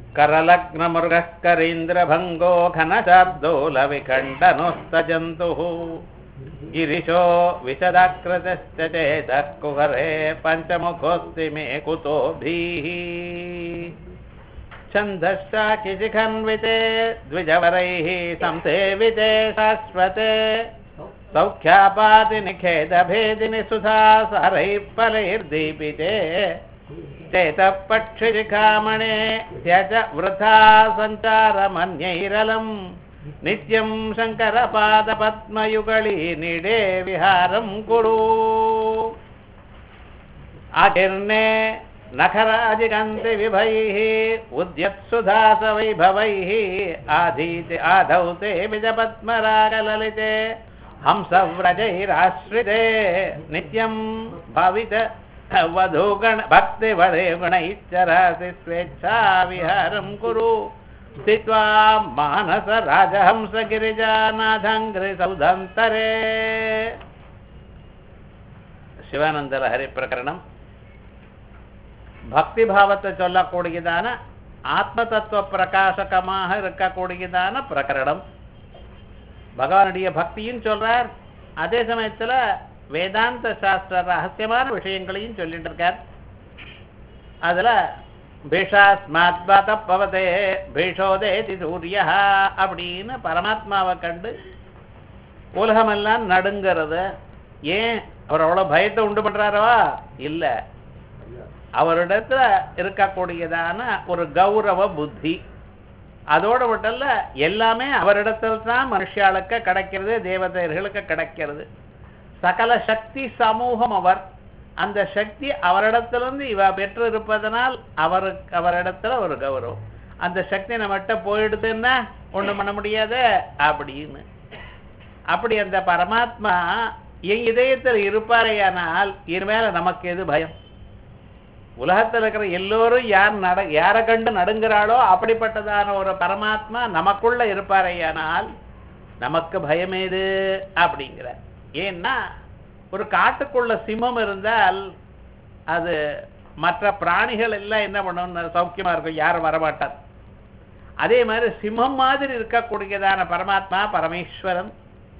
करलग्नमृगः करीन्द्रभङ्गो घनशार्दूलविखण्डनोस्तजन्तुः गिरिशो विशदाकृतश्च चेतः कुहरे पञ्चमुखोऽस्ति मे कुतोभिः छन्दश्चाकिशिखन्विते द्विजवरैः संसेविते शाश्वते सौख्यापातिनिखेदभेदिनि सुधा सरैः फलैर्दीपिते चेतः पक्षिशिखामणे त्यज वृथा सञ्चारमन्यैरलम् नित्यं शङ्करपादपद्मयुगळी निडे विहारं कुरु आकीर्णे नखराजिगन्ति विभैः उद्यत्सुधासवैभवैः आधीते आधौ ते विजपद्मरागललिते हंसव्रजैराश्रिते नित्यं भवित वधूगण भक्तिवरे गुणैश्चरासि स्वेच्छा विहारं कुरु स्थित्वा मानस राजहंस गिरिजानाथङ्घ्रि सौधन्तरे சிவானந்தர ஹரி பிரகரணம் பக்தி பாவத்தை சொல்லக்கூடியதான ஆத்ம தத்துவ பிரகாசகமாக இருக்கக்கூடியதான பிரகரணம் பகவானுடைய பக்தியும் சொல்றார் அதே சமயத்துல வேதாந்த சாஸ்திர ரகசியமான விஷயங்களையும் சொல்லிட்டு இருக்கார் அதுல பீஷாஸ்மாத்வாத பவதே பீஷோதேதி சூரியா அப்படின்னு பரமாத்மாவை கண்டு உலகமெல்லாம் நடுங்கிறது ஏன் அவர் அவ்வளவு பயத்தை உண்டு பண்றாரவா இல்ல அவரிடத்துல இருக்கக்கூடியதான ஒரு கௌரவ புத்தி அதோட மட்டும் எல்லாமே அவரிடத்துல தான் மனுஷாளுக்கு கிடைக்கிறது தேவதையர்களுக்கு கிடைக்கிறது சகல சக்தி சமூகம் அவர் அந்த சக்தி அவரிடத்திலிருந்து இவ பெற்று இருப்பதனால் அவருக்கு அவரிடத்துல ஒரு கௌரவம் அந்த சக்தி நம்மகிட்ட போயிடுதுன்னா ஒண்ணும் பண்ண முடியாது அப்படின்னு அப்படி அந்த பரமாத்மா என் இதயத்தில் இருப்பாரேயானால் இனிமேல நமக்கு எது பயம் உலகத்தில் இருக்கிற எல்லோரும் யார் நட யாரை கண்டு நடுங்கிறாளோ அப்படிப்பட்டதான ஒரு பரமாத்மா நமக்குள்ள இருப்பாரேயானால் நமக்கு பயமேது அப்படிங்கிற ஏன்னா ஒரு காட்டுக்குள்ள சிம்மம் இருந்தால் அது மற்ற பிராணிகள் எல்லாம் என்ன பண்ணணும் சௌக்கியமா இருக்கும் யாரும் வரமாட்டார் அதே மாதிரி சிம்மம் மாதிரி இருக்கக்கூடியதான பரமாத்மா பரமேஸ்வரன்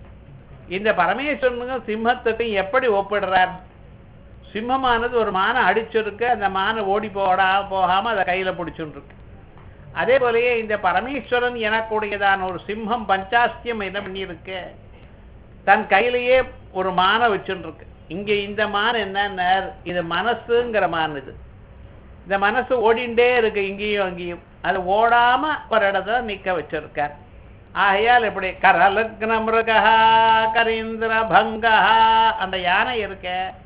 இந்த பரமேஸ்வரனுக்கும் சிம்மத்துக்கும் எப்படி ஒப்பிடுறார் சிம்மமானது ஒரு மானை அடிச்சிருக்கு அந்த மானை ஓடி போடா போகாம அதை கையில பிடிச்சுருக்கு அதே போலயே இந்த பரமேஸ்வரன் எனக்கூடியதான ஒரு சிம்மம் பஞ்சாஸ்தியம் என்ன பண்ணியிருக்கு தன் கையிலேயே ஒரு மானை வச்சுருக்கு இங்க இந்த மான் என்னன்னா இது மனசுங்கிற மான் இது இந்த மனசு ஓடிண்டே இருக்கு இங்கேயும் அங்கேயும் அது ஓடாம ஒரு இடத்துல நிக்க வச்சிருக்கார் ஆகையால் இப்படி கரலக்ன மிருகா கரீந்திர பங்கா அந்த யானை இருக்க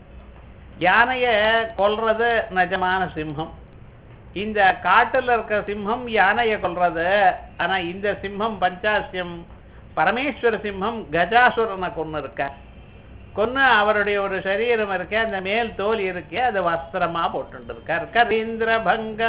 யானைய கொல்றது நிஜமான சிம்மம் இந்த காட்டுல இருக்க சிம்மம் யானைய கொல்றது ஆனா இந்த சிம்மம் பஞ்சாசியம் பரமேஸ்வர சிம்மம் கஜாசுரனை கொன்னு இருக்க கொன்னு அவருடைய ஒரு சரீரம் இருக்க அந்த மேல் தோல் இருக்கே அது வஸ்திரமா போட்டு இருக்கார் கரீந்திர பங்கா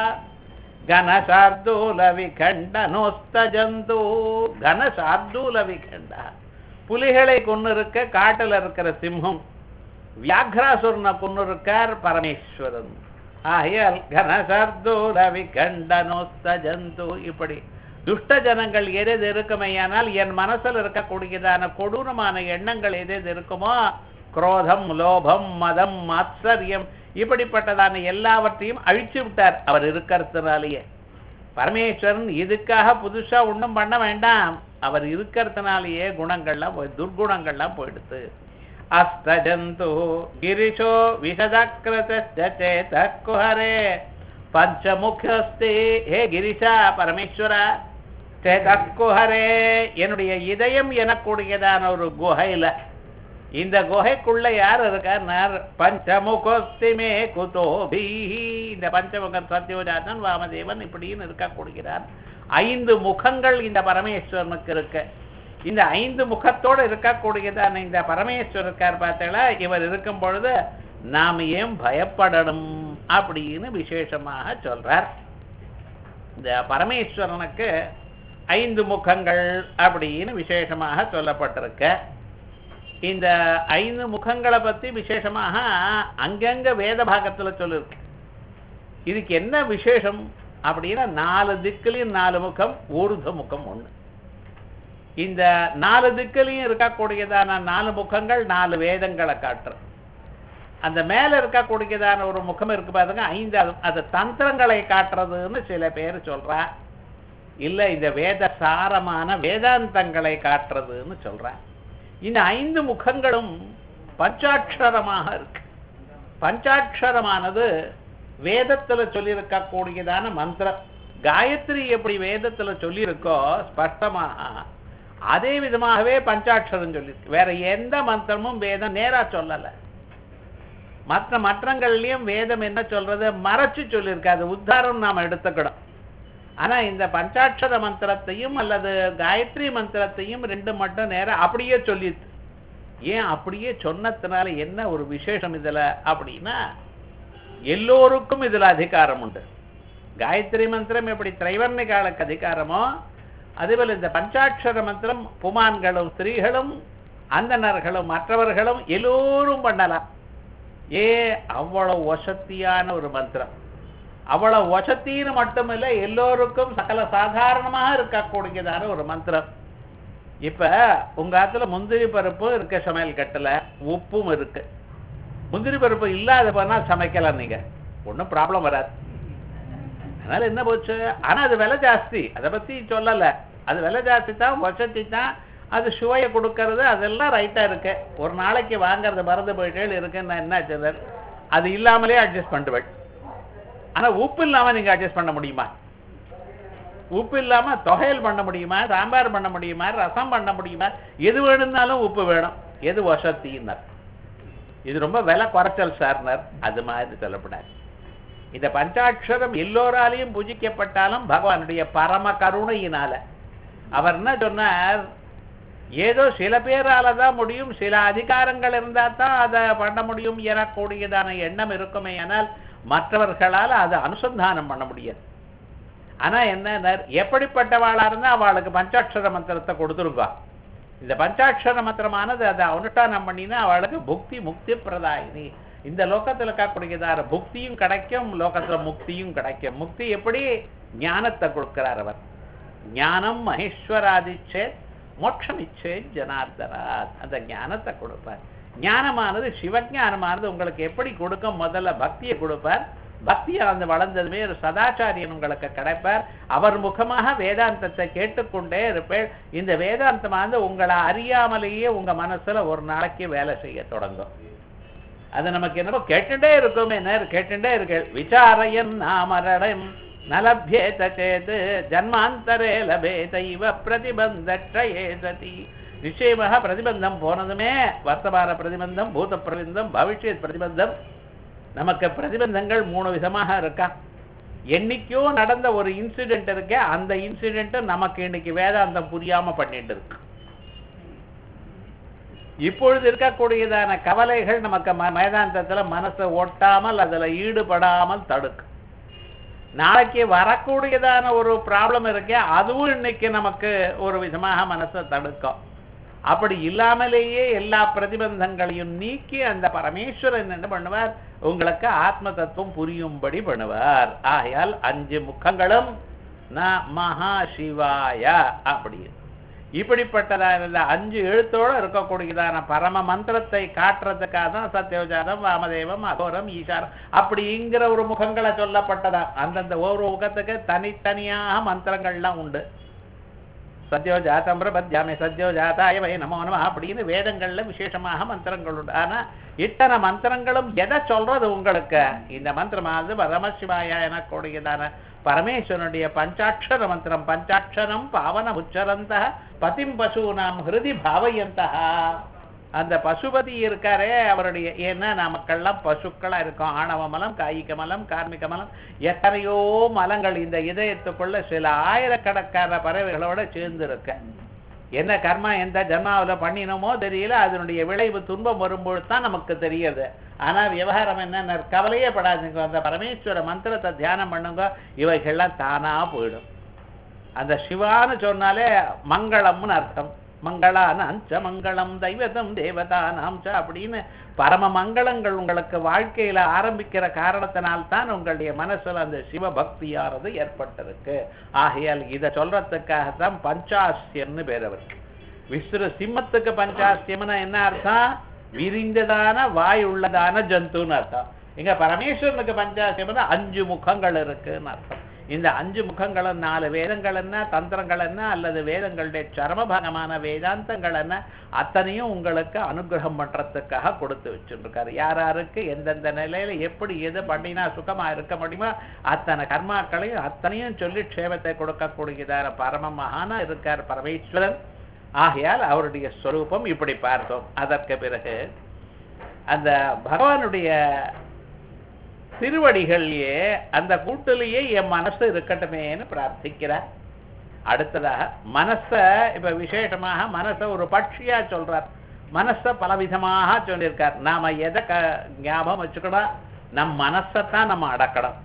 ಘನಶಾರ್ದೂಲ விகண்டனோஸ்த ஜந்து கனசார்தூல விகண்டா புலிகளை கொண்டு இருக்க காட்டுல இருக்கிற சிம்மம் வியாக்ராசுரனை கொண்டு இருக்கார் பரமேஸ்வரன் ஆகையால் கனசார்தூல விகண்டனோஸ்த ஜந்து இப்படி துஷ்ட ஜனங்கள் எது எது இருக்குமையானால் என் மனசுல இருக்கக்கூடியதான கொடூரமான எண்ணங்கள் எது எது இருக்குமோ குரோதம் லோபம் மதம் மாத்சரியம் இப்படிப்பட்டதான எல்லாவற்றையும் அழிச்சு விட்டார் அவர் இருக்கிறதுனாலேயே பரமேஸ்வரன் இதுக்காக புதுசா ஒண்ணும் பண்ண வேண்டாம் அவர் இருக்கிறதுனாலேயே குணங்கள்லாம் போய் துர்குணங்கள்லாம் போயிடுது அஸ்தஜந்து கிரிஷோ விசதக்கிருத குஹரே பஞ்சமுகஸ்தி ஹே கிரிஷா பரமேஸ்வரா குஹரே என்னுடைய இதயம் எனக்கூடியதான ஒரு குகையில இந்த குகைக்குள்ள யார் இருக்கார் பஞ்சமுகஸ்திமே குதோபி இந்த பஞ்சமுகன் சத்யோஜாதன் வாமதேவன் இப்படின்னு இருக்கக்கூடியதார் ஐந்து முகங்கள் இந்த பரமேஸ்வரனுக்கு இருக்கு இந்த ஐந்து முகத்தோடு இருக்கக்கூடியதான இந்த பரமேஸ்வரர் இருக்கார் பார்த்தீங்களா இவர் இருக்கும் பொழுது நாம் ஏன் பயப்படணும் அப்படின்னு விசேஷமாக சொல்றார் இந்த பரமேஸ்வரனுக்கு ஐந்து முகங்கள் அப்படின்னு விசேஷமாக சொல்லப்பட்டிருக்க இந்த ஐந்து முகங்களை பத்தி விசேஷமாக அங்கங்க வேத பாகத்துல சொல்லிருக்கு இதுக்கு என்ன விசேஷம் அப்படின்னா நாலு திக்குலையும் நாலு முகம் ஊர்த முகம் ஒண்ணு இந்த நாலு திக்குலையும் இருக்கக்கூடியதான நாலு முகங்கள் நாலு வேதங்களை காட்டுறது அந்த மேல இருக்கக்கூடியதான ஒரு முகம் இருக்கு பாருங்க ஐந்தாவது அது தந்திரங்களை காட்டுறதுன்னு சில பேர் சொல்றா இல்ல இந்த வேத சாரமான வேதாந்தங்களை காட்டுறதுன்னு சொல்றா இந்த ஐந்து முகங்களும் பஞ்சாட்சரமாக இருக்கு பஞ்சாட்சரமானது வேதத்துல சொல்லியிருக்கக்கூடியதான மந்திரம் காயத்ரி எப்படி வேதத்துல சொல்லியிருக்கோ ஸ்பஷ்டமாக அதே விதமாகவே பஞ்சாட்சரம் சொல்லியிருக்கு வேற எந்த மந்திரமும் வேதம் நேரா சொல்லலை மற்ற மற்றங்கள்லயும் வேதம் என்ன சொல்றது மறைச்சு சொல்லியிருக்கு அது உத்தாரம் நாம எடுத்துக்கணும் ஆனா இந்த பஞ்சாட்சர மந்திரத்தையும் அல்லது காயத்ரி மந்திரத்தையும் ரெண்டு மட்டும் நேரம் அப்படியே சொல்லிட்டு ஏன் அப்படியே சொன்னதுனால என்ன ஒரு விசேஷம் இதுல அப்படின்னா எல்லோருக்கும் இதுல அதிகாரம் உண்டு காயத்ரி மந்திரம் எப்படி திரைவர்ணிகாலுக்கு அதிகாரமோ அதேபோல இந்த பஞ்சாட்சர மந்திரம் புமான்களும் ஸ்திரீகளும் அந்தணர்களும் மற்றவர்களும் எல்லோரும் பண்ணலாம் ஏ அவ்வளவு வசத்தியான ஒரு மந்திரம் அவ்வளவு வசத்தின்னு மட்டுமில்ல எல்லோருக்கும் சகல சாதாரணமாக இருக்கக்கூடியதான ஒரு மந்திரம் இப்ப உங்க ஆத்துல முந்திரி பருப்பு இருக்க சமையல் கட்டுல உப்பும் இருக்கு முந்திரி பருப்பு இல்லாத போனா சமைக்கலாம் நீங்க ஒன்றும் ப்ராப்ளம் வராது அதனால என்ன போச்சு ஆனா அது விலை ஜாஸ்தி அதை பத்தி சொல்லல அது விலை ஜாஸ்தி தான் வசதி தான் அது சுவையை கொடுக்கறது அதெல்லாம் ரைட்டா இருக்கு ஒரு நாளைக்கு வாங்குறது மறந்து போயிட்டே இருக்குன்னு என்ன சொல்றாரு அது இல்லாமலே அட்ஜஸ்ட் பண்ணுவேன் ஆனா உப்பு இல்லாம நீங்க அட்ஜஸ்ட் பண்ண முடியுமா உப்பு இல்லாம தொகையல் பண்ண முடியுமா சாம்பார் பண்ண முடியுமா ரசம் பண்ண முடியுமா எது வேணும்னாலும் உப்பு வேணும் எது வசத்தின்னார் இது ரொம்ப விலை குறைச்சல் சார்னர் அது மாதிரி சொல்லப்படாது இந்த பஞ்சாட்சரம் எல்லோராலையும் பூஜிக்கப்பட்டாலும் பகவானுடைய பரம கருணையினால அவர் என்ன சொன்னார் ஏதோ சில பேரால தான் முடியும் சில அதிகாரங்கள் இருந்தா தான் அதை பண்ண முடியும் எனக்கூடியதான எண்ணம் இருக்குமே ஆனால் மற்றவர்களால அதை அனுசந்தானம் பண்ண முடியாது ஆனா என்ன எப்படிப்பட்டவாளா இருந்தா அவளுக்கு பஞ்சாட்சர மந்திரத்தை கொடுத்துருங்க இந்த பஞ்சாட்சர மந்திரமானது அதை அனுஷ்டானம் பண்ணினா அவளுக்கு புக்தி முக்தி பிரதாயினி இந்த லோகத்துல இருக்கக்கூடியதார புக்தியும் கிடைக்கும் லோகத்துல முக்தியும் கிடைக்கும் முக்தி எப்படி ஞானத்தை கொடுக்கிறார் அவர் ஞானம் மகேஸ்வராதிச்சேத் மோட்சம் இச்சே ஜனார்தனாத் அந்த ஞானத்தை கொடுப்பார் ஞானமானது சிவஞானமானது உங்களுக்கு எப்படி கொடுக்கும் முதல்ல பக்தியை கொடுப்பார் பக்தியை அந்த வளர்ந்ததுமே ஒரு சதாச்சாரியன் உங்களுக்கு கிடைப்பார் அவர் முகமாக வேதாந்தத்தை கேட்டுக்கொண்டே இருப்பேன் இந்த வேதாந்தமானது உங்களை அறியாமலேயே உங்க மனசுல ஒரு நாளைக்கு வேலை செய்ய தொடங்கும் அது நமக்கு என்னமோ கேட்டுட்டே இருக்கும் என்ன கேட்டுட்டே இருக்கு விசாரையன் நாமரடம் நலபியேத சேத் ஜன்மாந்தரே லபேத இவ பிரதிபந்தே சதி நிச்சயமாக பிரதிபந்தம் போனதுமே வர்த்தமான பிரதிபந்தம் பூத பிரதிபந்தம் பவிஷ்யத் பிரதிபந்தம் நமக்கு பிரதிபந்தங்கள் மூணு விதமாக இருக்கா என்னைக்கோ நடந்த ஒரு இன்சிடென்ட் இருக்கே அந்த இன்சிடென்ட் நமக்கு இன்னைக்கு வேதாந்தம் புரியாம பண்ணிட்டு இருக்கு இப்பொழுது இருக்கக்கூடியதான கவலைகள் நமக்கு வேதாந்தத்துல மனசை ஒட்டாமல் அதுல ஈடுபடாமல் தடுக்கும் நாளைக்கு வரக்கூடியதான ஒரு ப்ராப்ளம் இருக்கே அதுவும் இன்னைக்கு நமக்கு ஒரு விதமாக மனசை தடுக்கும் அப்படி இல்லாமலேயே எல்லா பிரதிபந்தங்களையும் நீக்கி அந்த பரமேஸ்வரன் என்ன பண்ணுவார் உங்களுக்கு ஆத்ம தத்துவம் புரியும்படி பண்ணுவார் ஆகையால் அஞ்சு முகங்களும் ந மகா சிவாய அப்படி இப்படிப்பட்டதான இந்த அஞ்சு எழுத்தோட இருக்கக்கூடியதான பரம மந்திரத்தை காட்டுறதுக்காக தான் சத்யோஜாதம் வாமதேவம் அகோரம் ஈசாரம் அப்படிங்கிற ஒரு முகங்களை சொல்லப்பட்டதா அந்தந்த ஒவ்வொரு முகத்துக்கு தனித்தனியாக மந்திரங்கள்லாம் உண்டு சத்யோ ஜாத்தம் பிரபத்யாமி சத்யோ ஜாதாய வை நமோ நம அப்படின்னு வேதங்கள்ல விசேஷமாக மந்திரங்கள் உண்டு ஆனா இத்தனை மந்திரங்களும் எதை சொல்றது உங்களுக்கு இந்த மந்திரமானது பரமசிவாய எனக்கூடியதான பரமேஸ்வரனுடைய பஞ்சாட்சர மந்திரம் பஞ்சாட்சரம் பாவன உச்சரந்த பதிம் பசூனாம் ஹிருதி பாவயந்த அந்த பசுபதி இருக்காரே அவருடைய ஏன்னா நமக்கெல்லாம் பசுக்களா இருக்கும் ஆணவ மலம் காய்க மலம் கார்மிக மலம் எத்தனையோ மலங்கள் இந்த இதயத்துக்குள்ள சில ஆயிரக்கணக்கான பறவைகளோட சேர்ந்து இருக்க என்ன கர்மா எந்த ஜன்மாவில் பண்ணினோமோ தெரியல அதனுடைய விளைவு துன்பம் வரும்பொழுது தான் நமக்கு தெரியுது ஆனா விவகாரம் என்ன கவலையே படாதுங்க அந்த பரமேஸ்வர மந்திரத்தை தியானம் பண்ணுங்க இவைகள்லாம் தானா போயிடும் அந்த சிவான்னு சொன்னாலே மங்களம்னு அர்த்தம் மங்களானாம் ச மங்களம் தெய்வதம் தேவதானாம் ச அப்படின்னு பரம மங்களங்கள் உங்களுக்கு வாழ்க்கையில ஆரம்பிக்கிற காரணத்தினால்தான் உங்களுடைய மனசுல அந்த சிவபக்தியானது ஏற்பட்டிருக்கு ஆகையால் இதை சொல்றதுக்காகத்தான் பஞ்சாஸ்யம்னு பேர் அவருக்கு விஸ்ரு சிம்மத்துக்கு பஞ்சாஸ்யம்னா என்ன அர்த்தம் விரிந்ததான வாய் உள்ளதான ஜந்துன்னு அர்த்தம் இங்க பரமேஸ்வரனுக்கு பஞ்சாசியம்னா அஞ்சு முகங்கள் இருக்குன்னு அர்த்தம் இந்த அஞ்சு முகங்களும் நாலு வேதங்கள் என்ன தந்திரங்கள் என்ன அல்லது வேதங்களுடைய சரமபாகமான வேதாந்தங்கள் என்ன அத்தனையும் உங்களுக்கு அனுகிரகம் பண்றதுக்காக கொடுத்து வச்சுருக்காரு யார் யாருக்கு எந்தெந்த நிலையில எப்படி எது பண்ணினா சுகமா இருக்க முடியுமோ அத்தனை கர்மாக்களையும் அத்தனையும் சொல்லி க்ஷேமத்தை கொடுக்கக்கூடியதான பரம மகானா இருக்கார் பரமேஸ்வரன் ஆகையால் அவருடைய ஸ்வரூபம் இப்படி பார்த்தோம் அதற்கு பிறகு அந்த பகவானுடைய திருவடிகள்லயே அந்த கூட்டிலேயே என் மனசு இருக்கட்டுமேன்னு பிரார்த்திக்கிறார் அடுத்ததாக மனச இப்ப விசேஷமாக மனச ஒரு பட்சியா சொல்றார் மனச பலவிதமாக சொல்லியிருக்கார் நாம எதை க ஞாபகம் வச்சுக்கணும் நம் மனசத்தான் நம்ம அடக்கணும்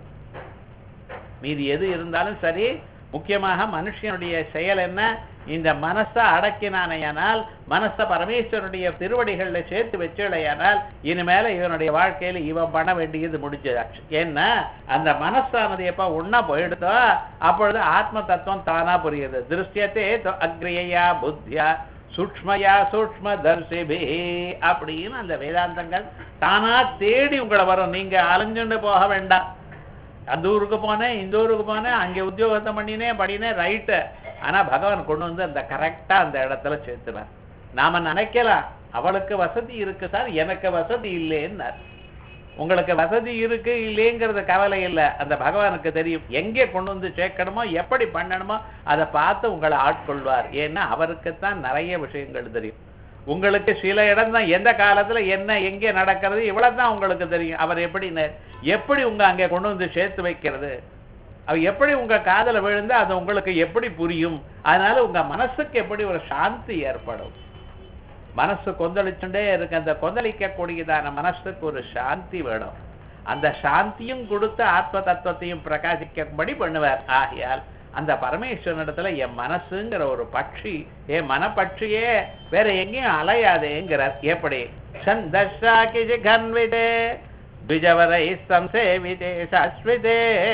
மீதி எது இருந்தாலும் சரி முக்கியமாக மனுஷனுடைய செயல் என்ன இந்த மனசை அடக்கினானையானால் மனசை பரமேஸ்வரனுடைய திருவடிகளில் சேர்த்து வச்சுடையானால் இனிமேல இவனுடைய வாழ்க்கையில இவன் பண்ண வேண்டியது முடிஞ்சதாச்சு ஏன்னா அந்த மனசானது எப்ப ஒன்னா போயிடுதோ அப்பொழுது ஆத்ம தத்துவம் தானா புரியுது திருஷ்யத்தே அக்ரியயா புத்தியா சூக்மயா சூக்ம தர்சிபி அப்படின்னு அந்த வேதாந்தங்கள் தானா தேடி உங்களை வரும் நீங்க அலைஞ்சுண்டு போக வேண்டாம் அந்த ஊருக்கு போனேன் இந்த ஊருக்கு போனேன் அங்கே உத்தியோகத்தை பண்ணினேன் பண்ணினேன் ரைட்டு ஆனா பகவான் கொண்டு வந்து அந்த கரெக்டா அந்த இடத்துல சேர்த்துனார் நாம நினைக்கலாம் அவளுக்கு வசதி இருக்கு சார் எனக்கு வசதி இல்லைன்னார் உங்களுக்கு வசதி இருக்கு இல்லைங்கிறது கவலை இல்லை அந்த பகவானுக்கு தெரியும் எங்கே கொண்டு வந்து சேர்க்கணுமோ எப்படி பண்ணணுமோ அதை பார்த்து உங்களை ஆட்கொள்வார் ஏன்னா அவருக்குத்தான் நிறைய விஷயங்கள் தெரியும் உங்களுக்கு சில இடம் தான் எந்த காலத்துல என்ன எங்கே நடக்கிறது இவ்வளவு தான் உங்களுக்கு தெரியும் அவர் எப்படி எப்படி உங்க அங்கே கொண்டு வந்து சேர்த்து வைக்கிறது அவர் எப்படி உங்க காதல விழுந்து அது உங்களுக்கு எப்படி புரியும் அதனால உங்க மனசுக்கு எப்படி ஒரு சாந்தி ஏற்படும் மனசு கொந்தளிச்சுட்டே இருக்கு அந்த கொந்தளிக்க கூடியதான மனசுக்கு ஒரு சாந்தி வேணும் அந்த சாந்தியும் கொடுத்து ஆத்ம தத்துவத்தையும் பிரகாசிக்கும்படி பண்ணுவார் ஆகையால் அந்த பரமேஸ்வரனிடத்துல என் மனசுங்கிற ஒரு பட்சி என் மனப்பட்சியே வேற எங்கேயும் அலையாதேங்கிறார் எப்படி சந்தஷாக்கிஜி கன்விதே द्विजवरै संसेविते शाश्विते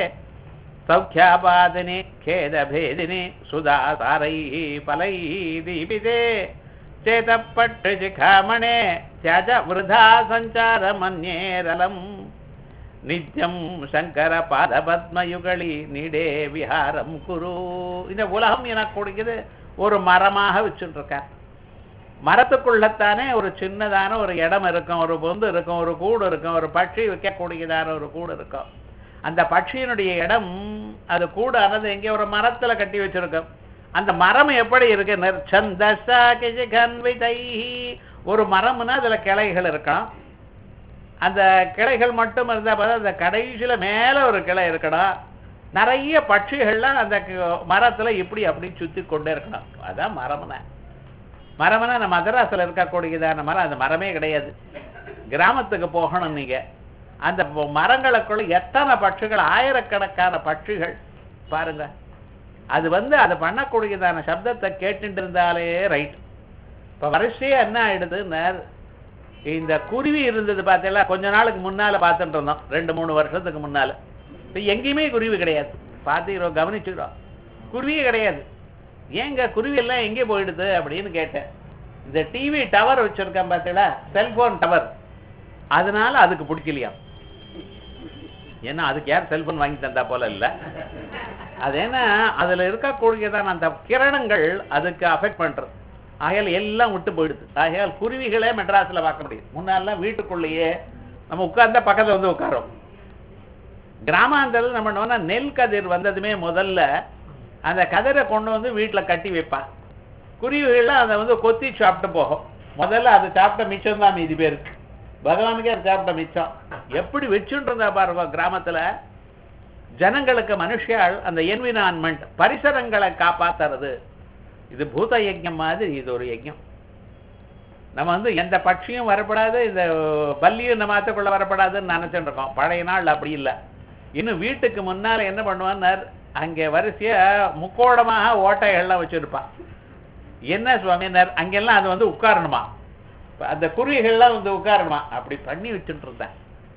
सौख्यापादिनि खेदभेदिनि सुदासारैः फलैः दीपिते चेतपट्टिशिखामणे त्यज वृथा सञ्चारमन्येरलम् நித்தியம் சங்கர பாதபத்மயுகளி நீடே விஹாரம் குரு இந்த உலகம் எனக்கு கொடுக்குது ஒரு மரமாக வச்சுட்டு இருக்கார் மரத்துக்குள்ளத்தானே ஒரு சின்னதான ஒரு இடம் இருக்கும் ஒரு பொந்து இருக்கும் ஒரு கூடு இருக்கும் ஒரு பட்சி வைக்கக்கூடியதான ஒரு கூடு இருக்கும் அந்த பட்சியினுடைய இடம் அது கூடானது எங்கே ஒரு மரத்துல கட்டி வச்சிருக்கும் அந்த மரம் எப்படி இருக்கு நிர்ச்சந்தசா கிஜகன்விதை ஒரு மரம்னா அதுல கிளைகள் இருக்கும் அந்த கிளைகள் மட்டும் இருந்தா பார்த்தா அந்த கடைசியில மேல ஒரு கிளை இருக்கணும் நிறைய பட்சிகள்லாம் அந்த மரத்துல இப்படி அப்படி சுத்தி கொண்டே இருக்கணும் அதான் மரம்னா மரம்னா நம்ம மதராசில் இருக்கக்கூடியதான மரம் அந்த மரமே கிடையாது கிராமத்துக்கு போகணும் நீங்க அந்த மரங்களுக்குள்ள எத்தனை பட்சிகள் ஆயிரக்கணக்கான பட்சிகள் பாருங்க அது வந்து அதை பண்ணக்கூடியதான சப்தத்தை கேட்டுட்டு இருந்தாலே ரைட் இப்போ வரிசையா என்ன ஆயிடுதுன்னு இந்த குருவி இருந்தது பார்த்தீங்களா கொஞ்ச நாளுக்கு முன்னால பார்த்துட்டு இருந்தோம் ரெண்டு மூணு வருஷத்துக்கு முன்னால இப்போ எங்கேயுமே குருவி கிடையாது பார்த்துக்கிறோம் கவனிச்சுக்கிறோம் குருவியே கிடையாது ஏங்க குருவி எல்லாம் எங்கே போயிடுது அப்படின்னு கேட்டேன் இந்த டிவி டவர் வச்சிருக்கேன் பார்த்தீங்களா செல்போன் டவர் அதனால அதுக்கு பிடிக்கலையா ஏன்னா அதுக்கு யார் செல்போன் வாங்கி தந்தா போல இல்லை அது ஏன்னா அதுல இருக்கக்கூடியதான அந்த கிரணங்கள் அதுக்கு அஃபெக்ட் பண்றது ஆகையால் எல்லாம் விட்டு போயிடுது ஆகையால் குருவிகளே மெட்ராஸ்ல பார்க்க முடியும் முன்னாலாம் வீட்டுக்குள்ளேயே நம்ம உட்கார்ந்தா பக்கத்துல வந்து உட்காரோம் கிராமாந்தரில் நம்ம என்னன்னா நெல் கதிர் வந்ததுமே முதல்ல அந்த கதிரை கொண்டு வந்து வீட்டுல கட்டி வைப்பா குருவிகள்லாம் அதை வந்து கொத்தி சாப்பிட்டு போகும் முதல்ல அது சாப்பிட்ட மிச்சம் தான் மீதி பேருக்கு பகவானுக்கே அது சாப்பிட்ட மிச்சம் எப்படி வச்சுட்டு இருந்தா பாருங்க கிராமத்துல ஜனங்களுக்கு மனுஷியால் அந்த என்விரான்மெண்ட் பரிசரங்களை காப்பாத்துறது இது பூத யஜ்யம் மாதிரி இது ஒரு யஜ்யம் நம்ம வந்து எந்த பட்சியும் வரப்படாது இந்த பல்லியும் இந்த மாத்தக்குள்ள வரப்படாதுன்னு நினைச்சுட்டு இருக்கோம் பழைய நாள் அப்படி இல்லை இன்னும் வீட்டுக்கு முன்னால என்ன பண்ணுவான்னார் அங்கே வரிசையா முக்கோணமாக ஓட்டைகள்லாம் வச்சிருப்பான் என்ன சுவாமினர் அங்கெல்லாம் அது வந்து உட்காரணுமா இப்ப அந்த குருவிகள்லாம் வந்து உட்காரணுமா அப்படி பண்ணி வச்சுட்டு இருந்தேன்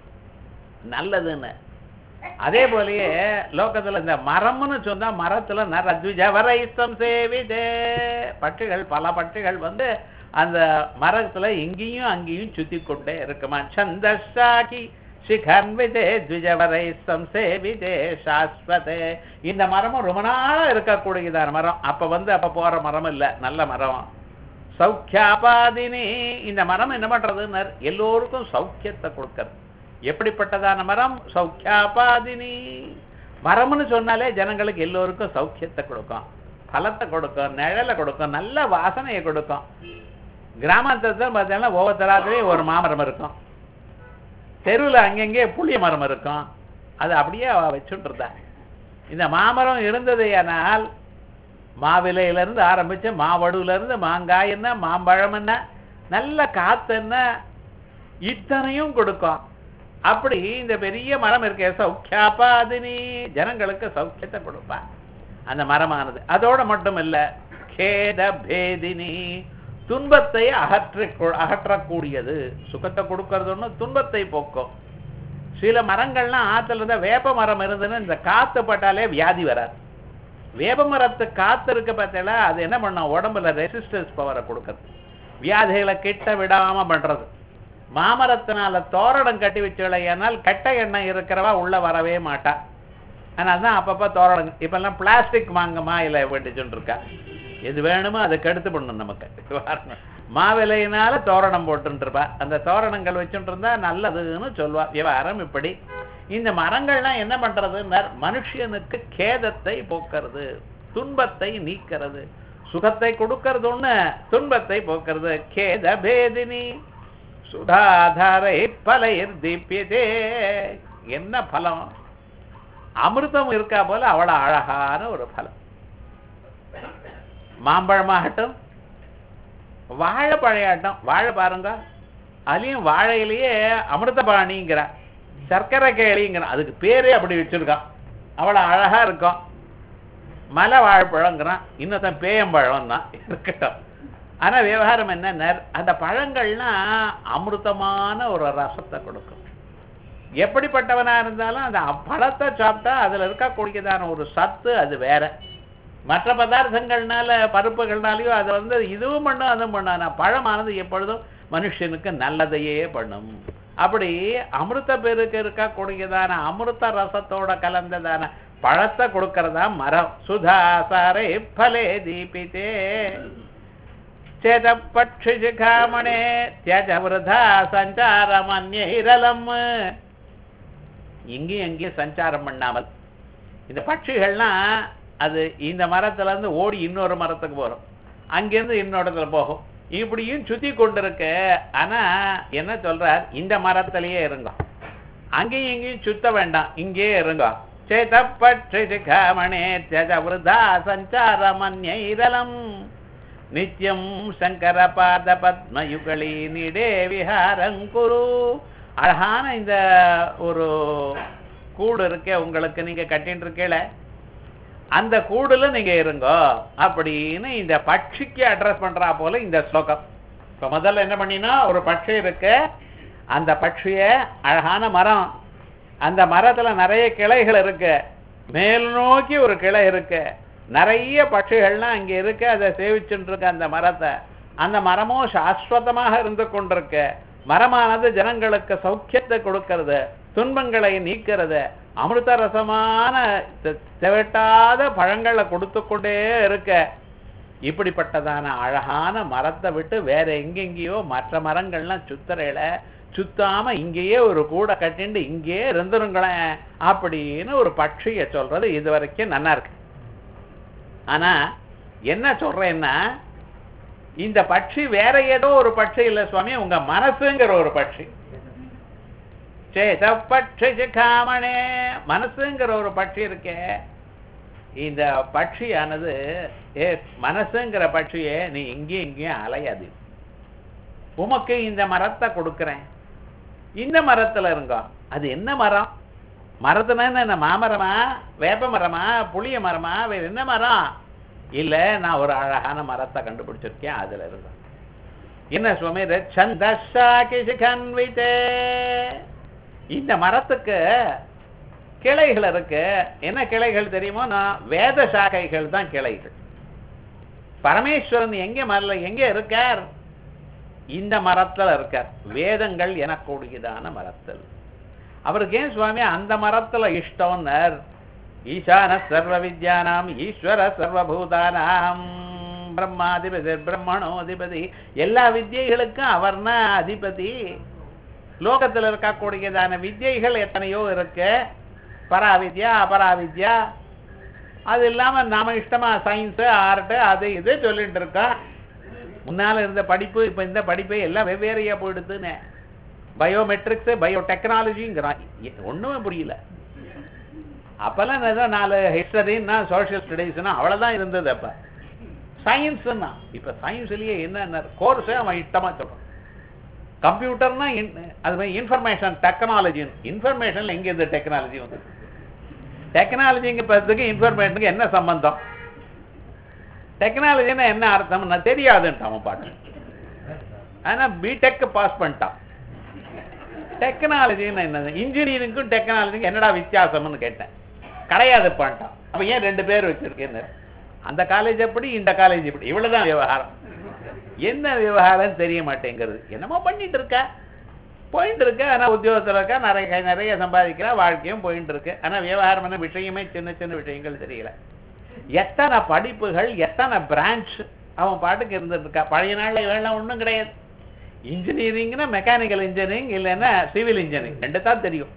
நல்லதுன்னு அதே போலயே லோகத்துல இந்த மரம்னு சொன்னா மரத்துல நரத்விஜவரைத்தம் சேவிதே பட்சிகள் பல பட்சிகள் வந்து அந்த மரத்துல இங்கேயும் அங்கேயும் சுத்தி கொண்டே இருக்குமா சந்தஷாகி சிகன்விதே த்விஜவரை சம்சேவிதே சாஸ்வதே இந்த மரமும் ரொம்ப நாளா இருக்கக்கூடியதான மரம் அப்ப வந்து அப்ப போற மரம் இல்ல நல்ல மரம் சௌக்கியாபாதினி இந்த மரம் என்ன பண்றதுன்னு எல்லோருக்கும் சௌக்கியத்தை கொடுக்கறது எப்படிப்பட்டதான மரம் சௌக்கியாபாதினி மரம்னு சொன்னாலே ஜனங்களுக்கு எல்லோருக்கும் சௌக்கியத்தை கொடுக்கும் பலத்தை கொடுக்கும் நிழலை கொடுக்கும் நல்ல வாசனையை கொடுக்கும் கிராமத்துல பார்த்தீங்கன்னா ஒவ்வொருத்தராத்திரையும் ஒரு மாமரம் இருக்கும் தெருவில் அங்கங்கே புளிய மரம் இருக்கும் அது அப்படியே அவ வச்சுட்டு இருந்தா இந்த மாமரம் இருந்ததையானால் மாவிலையில இருந்து ஆரம்பிச்சு மாவடுல இருந்து மாங்காய் என்ன மாம்பழம் என்ன நல்ல காத்து என்ன இத்தனையும் கொடுக்கும் அப்படி இந்த பெரிய மரம் இருக்கே சௌக்கியாபாதினி ஜனங்களுக்கு சௌக்கியத்தை கொடுப்பா அந்த மரமானது அதோட மட்டும் இல்ல கேத பேதினி துன்பத்தை அகற்றி அகற்றக்கூடியது சுகத்தை கொடுக்கறது ஒண்ணு துன்பத்தை போக்கும் சில மரங்கள்லாம் ஆத்துல இருந்தா வேப்ப மரம் இருந்ததுன்னு இந்த காத்து பட்டாலே வியாதி வராது வேப்ப மரத்து காத்து இருக்க பார்த்தீங்களா அது என்ன பண்ணும் உடம்புல ரெசிஸ்டன்ஸ் பவரை கொடுக்கறது வியாதிகளை கிட்ட விடாம பண்றது மாமரத்தினால தோரணம் கட்டி வச்சுலையானால் கெட்ட எண்ணெய் இருக்கிறவா உள்ள வரவே மாட்டா அதனால தான் அப்பப்போ தோரணம் இப்பெல்லாம் பிளாஸ்டிக் வாங்கம்மா இல்லை வேண்டிச்சுட்டு இருக்கா எது வேணுமோ அதை கெடுத்து பண்ணும் நமக்கு மாவிலையினால தோரணம் போட்டுட்டு இருப்பா அந்த தோரணங்கள் வச்சுட்டு இருந்தா நல்லதுன்னு சொல்வா விவகாரம் இப்படி இந்த மரங்கள்லாம் என்ன பண்றதுன்னா மனுஷனுக்கு கேதத்தை போக்குறது துன்பத்தை நீக்கிறது சுகத்தை கொடுக்கறது ஒண்ணு துன்பத்தை போக்குறது கேத பேதினி சுதாதாரை பலைர் தீபியதே என்ன பலம் அமிர்தம் இருக்கா போல அவ்வளவு அழகான ஒரு பலம் மாம்பழமாகட்டும் வாழைப்பழையாட்டம் வாழை பாருங்க அதுலயும் வாழையிலேயே அமிர்தபாணிங்கிற சர்க்கரை கேளிங்கிற அதுக்கு பேரே அப்படி வச்சிருக்கான் அவ்வளவு அழகா இருக்கும் மலை வாழைப்பழங்கிறான் இன்னொருத்தன் பேயம்பழம் தான் இருக்கட்டும் ஆனா விவகாரம் என்ன அந்த பழங்கள்லாம் அமிர்தமான ஒரு ரசத்தை கொடுக்கும் எப்படிப்பட்டவனா இருந்தாலும் அந்த பழத்தை சாப்பிட்டா அதுல இருக்கக்கூடியதான ஒரு சத்து அது வேற மற்ற பதார்த்தங்கள்னால பருப்புகள்னாலையும் அதை வந்து இதுவும் பண்ணும் அதுவும் பண்ணும் ஆனா பழமானது எப்பொழுதும் மனுஷனுக்கு நல்லதையே பண்ணும் அப்படி அமிர்த பெருக்கு இருக்கக்கூடியதான அமிர்த ரசத்தோட கலந்ததான பழத்தை கொடுக்கறதா மரம் சுதாசாரை பலே தீபித்தே சேதப்பட்சி சிகாமணே தியஜ விரதா சஞ்சாரம் அந்நீரலம் இங்கேயும் எங்கேயும் சஞ்சாரம் பண்ணாமல் இந்த பட்சிகள்லாம் அது இந்த மரத்துல இருந்து ஓடி இன்னொரு மரத்துக்கு போகும் அங்கிருந்து இன்னொரு இடத்துல போகும் இப்படியும் சுத்தி கொண்டிருக்க ஆனா என்ன சொல்றார் இந்த மரத்திலேயே இருங்க அங்கேயும் இங்கேயும் சுத்த வேண்டாம் இங்கேயே இருங்க சேதப்பட்சி சிகாமணே தியஜ விரதா சஞ்சாரம் அந்நீரலம் நித்யம் சங்கர பாத பத்மயுகளி நிடே விஹாரங்குரு அழகான இந்த ஒரு கூடு இருக்கே உங்களுக்கு நீங்க கட்டின்னு இருக்கேல அந்த கூடுல நீங்க இருங்கோ அப்படின்னு இந்த பட்சிக்கு அட்ரஸ் பண்றா போல இந்த ஸ்லோகம் இப்ப முதல்ல என்ன பண்ணினா ஒரு பட்சி இருக்கு அந்த பட்சிய அழகான மரம் அந்த மரத்துல நிறைய கிளைகள் இருக்கு மேல் நோக்கி ஒரு கிளை இருக்கு நிறைய பட்சிகள்லாம் அங்க இருக்கு அதை சேவிச்சுட்டு இருக்கு அந்த மரத்தை அந்த மரமும் சாஸ்வதமாக இருந்து கொண்டிருக்கு மரமானது ஜனங்களுக்கு சௌக்கியத்தை கொடுக்கிறது துன்பங்களை நீக்கிறது அமிர்த ரசமான திவட்டாத பழங்களை கொடுத்து கொண்டே இருக்க இப்படிப்பட்டதான அழகான மரத்தை விட்டு வேற எங்கெங்கேயோ மற்ற மரங்கள்லாம் சுத்தரையில சுத்தாம இங்கேயே ஒரு கூடை கட்டிண்டு இங்கேயே இருந்துருங்களேன் அப்படின்னு ஒரு பட்சிய சொல்றது இது வரைக்கும் நல்லா இருக்கு ஆனா என்ன சொல்றேன்னா இந்த பட்சி வேற ஏதோ ஒரு பட்சி இல்ல சுவாமி உங்க மனசுங்கிற ஒரு பட்சி சேத பட்சி சிகாமணே மனசுங்கிற ஒரு பட்சி இருக்கே இந்த பட்சியானது ஏ மனசுங்கிற பட்சியே நீ இங்கேயும் இங்கேயும் அலையாது உமக்கு இந்த மரத்தை கொடுக்கிறேன் இந்த மரத்துல இருங்க அது என்ன மரம் மரத்துனா என்ன மாமரமா வேப்ப மரமா புளிய மரமா வேற என்ன மரம் இல்ல நான் ஒரு அழகான மரத்தை கண்டுபிடிச்சிருக்கேன் அதுல இருந்து என்ன சுவாமி சந்தஷாக்கி சிகன்விதே இந்த மரத்துக்கு கிளைகள் இருக்கு என்ன கிளைகள் தெரியுமோ நான் வேத சாக்கைகள் தான் கிளைகள் பரமேஸ்வரன் எங்க மரல எங்க இருக்கார் இந்த மரத்துல இருக்கார் வேதங்கள் எனக்கூடியதான மரத்தில் அவருக்கு ஏன் சுவாமி அந்த மரத்துல இஷ்டம்னர் ஈசான சர்வ வித்யானாம் ஈஸ்வர சர்வபூதானாம் பிரம்மாதிபதி பிரம்மணோதிபதி எல்லா வித்யைகளுக்கும் அவர்னா அதிபதி லோகத்துல இருக்கக்கூடியதான வித்யைகள் எத்தனையோ இருக்கு பராவித்யா அபராவித்யா அது இல்லாம நாம இஷ்டமா சயின்ஸ் ஆர்ட் அது இது சொல்லிட்டு இருக்கோம் முன்னால இருந்த படிப்பு இப்ப இந்த படிப்பு எல்லாம் வெவ்வேறையா போயிடுதுன்னு பயோமெட்ரிக்ஸ் பயோ டெக்னாலஜிங்கிறான் ஒண்ணுமே புரியல அப்பெல்லாம் ஏதோ நாலு ஹிஸ்டரின்னா சோஷியல் ஸ்டடீஸ்னா அவ்வளவுதான் இருந்தது அப்ப சயின்ஸ்னா இப்ப சயின்ஸ்லயே என்ன கோர்ஸ் அவன் இஷ்டமா சொல்றான் கம்ப்யூட்டர்னா அது மாதிரி இன்ஃபர்மேஷன் டெக்னாலஜி இன்ஃபர்மேஷன்ல எங்க இந்த டெக்னாலஜி வந்து டெக்னாலஜிங்க பத்துக்கு இன்ஃபர்மேஷனுக்கு என்ன சம்பந்தம் டெக்னாலஜின்னா என்ன அர்த்தம் நான் தெரியாதுன்ட்டான் அவன் பாட்டு ஆனா பிடெக் பாஸ் பண்ணிட்டான் டெக்னாலஜின்னு என்னது இன்ஜினியரிங்க்கும் டெக்னாலஜிக்கும் என்னடா வித்தியாசம்னு கேட்டேன் கிடையாது பண்ணிட்டான் அப்ப ஏன் ரெண்டு பேர் வச்சிருக்கேன்னு அந்த காலேஜ் எப்படி இந்த காலேஜ் எப்படி இவ்வளவுதான் விவகாரம் என்ன விவகாரம் தெரிய மாட்டேங்கிறது என்னமோ பண்ணிட்டு இருக்க போயிட்டு இருக்கு ஆனா உத்தியோகத்துல இருக்கா நிறைய நிறைய சம்பாதிக்கிறா வாழ்க்கையும் போயிட்டு இருக்கு ஆனா விவகாரம் என்ன விஷயமே சின்ன சின்ன விஷயங்கள் தெரியல எத்தனை படிப்புகள் எத்தனை பிரான்ச் அவன் பாட்டுக்கு இருந்துட்டு இருக்கா பழைய நாள்ல இவெல்லாம் ஒண்ணும் கிடையாது இன்ஜினியரிங்னா மெக்கானிக்கல் இன்ஜினியரிங் இல்லைன்னா சிவில் இன்ஜினியரிங் ரெண்டு தான் தெரியும்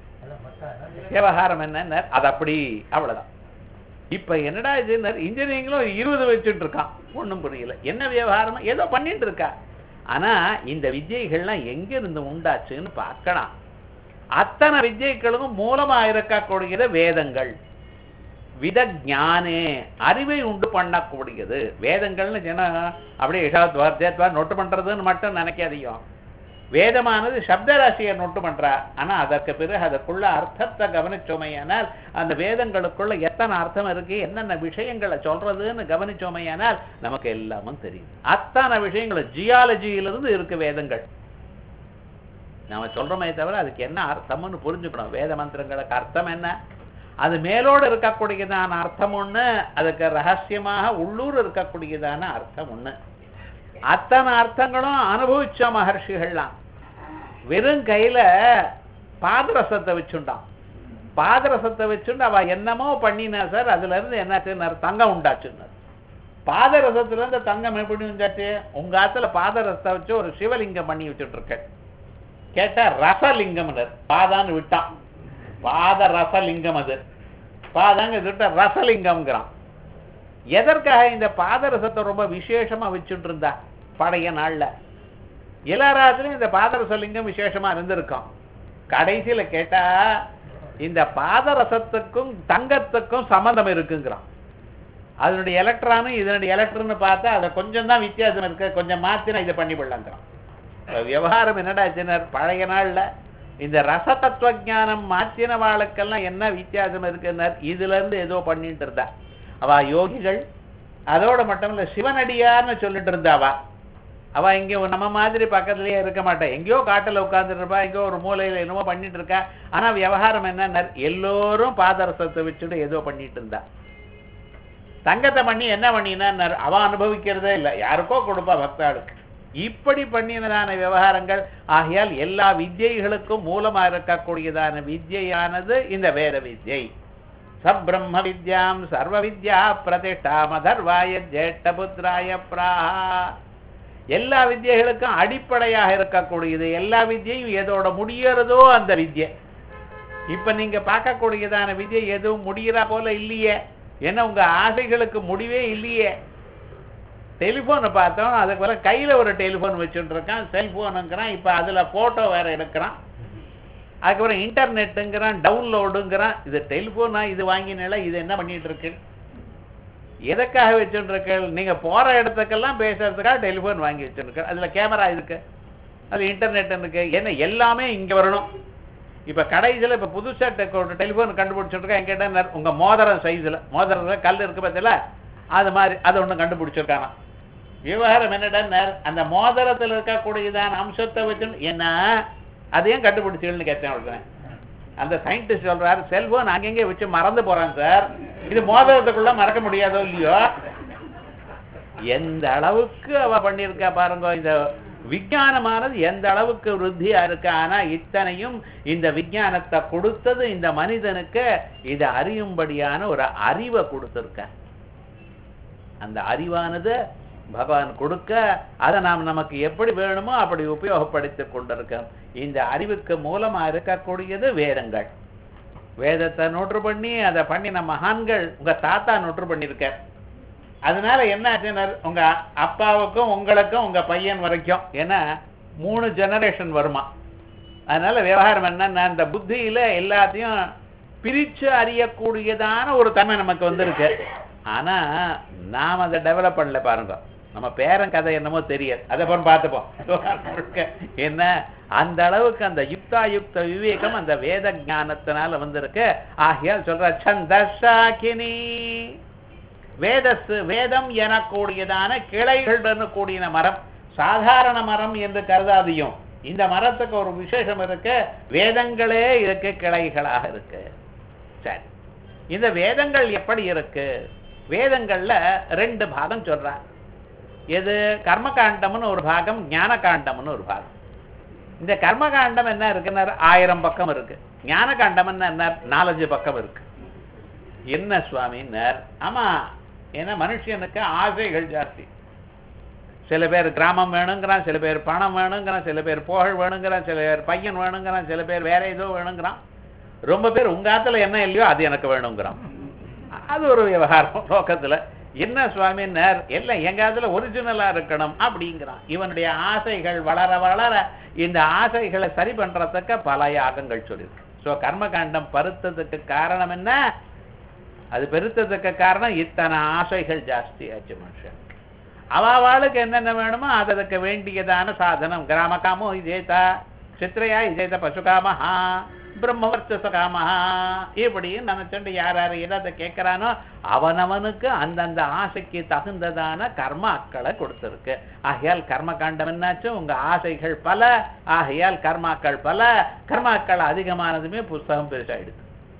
விவகாரம் என்ன அது அப்படி அவ்வளவுதான் இப்ப என்னடா இது இன்ஜினியரிங்ல இருபது வச்சுட்டு இருக்கான் ஒண்ணும் புரியல என்ன விவகாரம் ஏதோ பண்ணிட்டு இருக்கா ஆனா இந்த வித்யைகள்லாம் எங்க இருந்து உண்டாச்சுன்னு பார்க்கலாம் அத்தனை வித்யைகளுக்கும் மூலமா இருக்கக்கூடியது வேதங்கள் வித ஞானே அறிவை உண்டு பண்ணக்கூடியது வேதங்கள்னு சொன்னா அப்படியே இஷாத்வா நோட்டு பண்றதுன்னு மட்டும் நினைக்காதீங்க வேதமானது சப்தராசியை நோட்டு பண்றா ஆனா அதற்கு பிறகு அதற்குள்ள அர்த்தத்தை கவனிச்சோமையானால் அந்த வேதங்களுக்குள்ள எத்தனை அர்த்தம் இருக்கு என்னென்ன விஷயங்களை சொல்றதுன்னு கவனிச்சோமையானால் நமக்கு எல்லாமும் தெரியும் அத்தனை விஷயங்களும் ஜியாலஜியிலிருந்து இருக்கு வேதங்கள் நாம சொல்றோமே தவிர அதுக்கு என்ன அர்த்தம்னு புரிஞ்சுக்கணும் வேத மந்திரங்களுக்கு அர்த்தம் என்ன அது மேலோடு இருக்கக்கூடியதான அர்த்தம் ஒண்ணு அதுக்கு ரகசியமாக உள்ளூர் இருக்கக்கூடியதான அர்த்தம் ஒண்ணு அத்தனை அர்த்தங்களும் அனுபவிச்ச மகர்ஷிகள்லாம் வெறும் கையில பாதரசத்தை வச்சுண்டான் பாதரசத்தை வச்சுண்டு அவ என்னமோ பண்ணினா சார் அதுல இருந்து என்னாச்சுன்னாரு தங்கம் உண்டாச்சுன்னாரு பாதரசத்துல இருந்து தங்கம் எப்படி உண்டாச்சு உங்க ஆத்துல பாதரசத்தை வச்சு ஒரு சிவலிங்கம் பண்ணி வச்சுட்டு இருக்க கேட்டா ரசலிங்கம்னர் பாதான்னு விட்டான் பாத ரசலிங்கம் அது பாதாங்க விட்ட ரசலிங்கம்ங்கிறான் எதற்காக இந்த பாதரசத்தை ரொம்ப விசேஷமா வச்சுட்டு இருந்தா பழைய நாள்ல எல்லாராத்திலும் இந்த பாதரசலிங்கம் விசேஷமா இருந்திருக்கும் கடைசியில கேட்டா இந்த பாதரசத்துக்கும் தங்கத்துக்கும் சம்பந்தம் இருக்குங்கிறான் அதனுடைய எலக்ட்ரானும் இதனுடைய எலக்ட்ரான்னு பார்த்தா அதை கொஞ்சம் தான் வித்தியாசம் இருக்கு கொஞ்சம் மாத்தினா இதை பண்ணி விடலாங்கிறான் விவகாரம் என்னடா பழைய நாள்ல இந்த ரச தத்துவ ஜானம் மாற்றின வாளுக்கெல்லாம் என்ன வித்தியாசம் இருக்குன்னார் இதுல இருந்து ஏதோ பண்ணிட்டு இருந்தா அவ யோகிகள் அதோட மட்டும் இல்ல சிவனடியார்னு சொல்லிட்டு இருந்தாவா அவ இங்க நம்ம மாதிரி பக்கத்துலயே இருக்க மாட்டா எங்கேயோ காட்டுல உட்கார்ந்துட்டு இருப்பா எங்கேயோ ஒரு மூலையில என்னமோ பண்ணிட்டு இருக்கா ஆனா விவகாரம் என்ன எல்லோரும் பாதரசத்தை வச்சுட்டு ஏதோ பண்ணிட்டு இருந்தா தங்கத்தை பண்ணி என்ன பண்ணினா அவ அனுபவிக்கிறதே இல்லை யாருக்கோ கொடுப்பா பக்தாளுக்கு இப்படி பண்ணினதான விவகாரங்கள் ஆகையால் எல்லா வித்யைகளுக்கும் மூலமா இருக்கக்கூடியதான வித்யானது இந்த வேத வித்யை சப்ரம்ம வித்யாம் சர்வ வித்யா பிரதிஷ்டா மதர்வாய ஜேஷ்டபுத்திராய பிராஹா எல்லா வித்யைகளுக்கும் அடிப்படையாக இருக்கக்கூடியது எல்லா வித்யையும் எதோட முடியறதோ அந்த வித்யை இப்ப நீங்க பார்க்கக்கூடியதான வித்யை எதுவும் முடியறா போல இல்லையே ஏன்னா உங்க ஆசைகளுக்கு முடிவே இல்லையே டெலிஃபோனை பார்த்தோம் அதுக்கு பிறகு கையில் ஒரு டெலிஃபோன் வச்சுட்டு இருக்கான் செல்ஃபோனுங்கிறான் இப்போ அதில் ஃபோட்டோ வேற எடுக்கிறான் அதுக்கப்புறம் இன்டர்நெட்டுங்கிறான் டவுன்லோடுங்கிறான் இது டெலிஃபோனா இது வாங்கினால இது என்ன பண்ணிட்டு இருக்கு எதுக்காக வச்சுட்டு இருக்கு நீங்க போற இடத்துக்கெல்லாம் பேசுறதுக்காக டெலிஃபோன் வாங்கி வச்சுருக்கு அதுல கேமரா இருக்கு அது இன்டர்நெட் இருக்கு என்ன எல்லாமே இங்க வரணும் இப்ப கடைசியில் இப்ப புதுசா டெலிஃபோன் கண்டுபிடிச்சிட்டு இருக்கா என்கிட்ட உங்க மோதிரம் சைஸ்ல மோதிரத்துல கல் இருக்கு பார்த்தீங்களா அது மாதிரி அதை ஒண்ணு கண்டுபிடிச்சிருக்கானா விவகாரம் என்னடா அந்த மோதிரத்துல இருக்கக்கூடியதான அம்சத்தை வச்சு என்ன அதையும் கண்டுபிடிச்சீங்கன்னு கேட்டேன் அவருக்கு அந்த சயின்டிஸ்ட் சொல்றாரு செல்போன் அங்கங்கே வச்சு மறந்து போறான் சார் இது மோதிரத்துக்குள்ள மறக்க முடியாதோ இல்லையோ எந்த அளவுக்கு அவ பண்ணியிருக்கா பாருங்க இந்த விஞ்ஞானமானது எந்த அளவுக்கு விருத்தியா இருக்கு ஆனா இத்தனையும் இந்த விஞ்ஞானத்தை கொடுத்தது இந்த மனிதனுக்கு இதை அறியும்படியான ஒரு அறிவை கொடுத்திருக்க அந்த அறிவானது பகவான் கொடுக்க அதை நாம் நமக்கு எப்படி வேணுமோ அப்படி உபயோகப்படுத்திக் கொண்டிருக்கோம் இந்த அறிவுக்கு மூலமா இருக்கக்கூடியது வேதங்கள் வேதத்தை நோட்டு பண்ணி அதை பண்ணின மகான்கள் உங்க தாத்தா நோட்டு பண்ணியிருக்கார் அதனால என்ன ஆச்சுன்னா உங்க அப்பாவுக்கும் உங்களுக்கும் உங்க பையன் வரைக்கும் ஏன்னா மூணு ஜெனரேஷன் வருமா அதனால விவகாரம் என்னன்னா இந்த புத்தியில எல்லாத்தையும் பிரிச்சு அறியக்கூடியதான ஒரு தன்மை நமக்கு வந்திருக்கு ஆனா நாம் அதை டெவலப் பண்ணல பாருங்க நம்ம பேரன் கதை என்னமோ தெரியாது அதை அப்புறம் பார்த்துப்போம் என்ன அந்த அளவுக்கு அந்த யுக்தா யுக்த விவேகம் அந்த வேத ஞானத்தினால வந்திருக்கு ஆகையால் சொல்ற சந்தசாக்கினி வேதஸ் வேதம் எனக்கூடியதான கிளைகள் கூடிய மரம் சாதாரண மரம் என்று கருதாதியும் இந்த மரத்துக்கு ஒரு விசேஷம் இருக்கு வேதங்களே இருக்கு கிளைகளாக இருக்கு சரி இந்த வேதங்கள் எப்படி இருக்கு வேதங்கள்ல ரெண்டு பாகம் சொல்றாங்க எது கர்மகாண்டம்னு ஒரு பாகம் ஞான காண்டம்னு ஒரு பாகம் இந்த கர்மகாண்டம் என்ன இருக்குன்னா ஆயிரம் பக்கம் இருக்கு ஞான காண்டம் என்ன நாலஞ்சு பக்கம் இருக்கு என்ன சுவாமின்னார் ஆமா ஏன்னா மனுஷனுக்கு ஆசைகள் ஜாஸ்தி சில பேர் கிராமம் வேணுங்கிறான் சில பேர் பணம் வேணுங்கிறான் சில பேர் புகழ் வேணுங்கிறான் சில பேர் பையன் வேணுங்கிறான் சில பேர் வேற ஏதோ வேணுங்கிறான் ரொம்ப பேர் உங்க ஆத்துல என்ன இல்லையோ அது எனக்கு வேணுங்கிறான் அது ஒரு விவகாரம் நோக்கத்துல என்ன சுவாமின்னார் எல்லாம் எங்க ஆத்துல ஒரிஜினலா இருக்கணும் அப்படிங்கிறான் இவனுடைய ஆசைகள் வளர வளர இந்த ஆசைகளை சரி பண்றதுக்கு பல யாகங்கள் சொல்லியிருக்கு ஸோ கர்மகாண்டம் பருத்ததுக்கு காரணம் என்ன அது பெருத்ததுக்கு காரணம் இத்தனை ஆசைகள் ஜாஸ்தி ஆச்சு மனுஷன் அவாளுக்கு என்னென்ன வேணுமோ அதற்கு வேண்டியதான சாதனம் கிராம காமோ இதேதா சித்திரையா இதேத பசுகாமஹா பிரம்மவர்ச்சச காமஹா இப்படின்னு நினைச்சுட்டு யார் யார் எதை கேட்கிறானோ அவனவனுக்கு அந்தந்த ஆசைக்கு தகுந்ததான கர்மாக்களை கொடுத்திருக்கு ஆகையால் கர்ம காண்டம் என்னாச்சு உங்க ஆசைகள் பல ஆகையால் கர்மாக்கள் பல கர்மாக்கள் அதிகமானதுமே புஸ்தகம் பெருசாயிடுது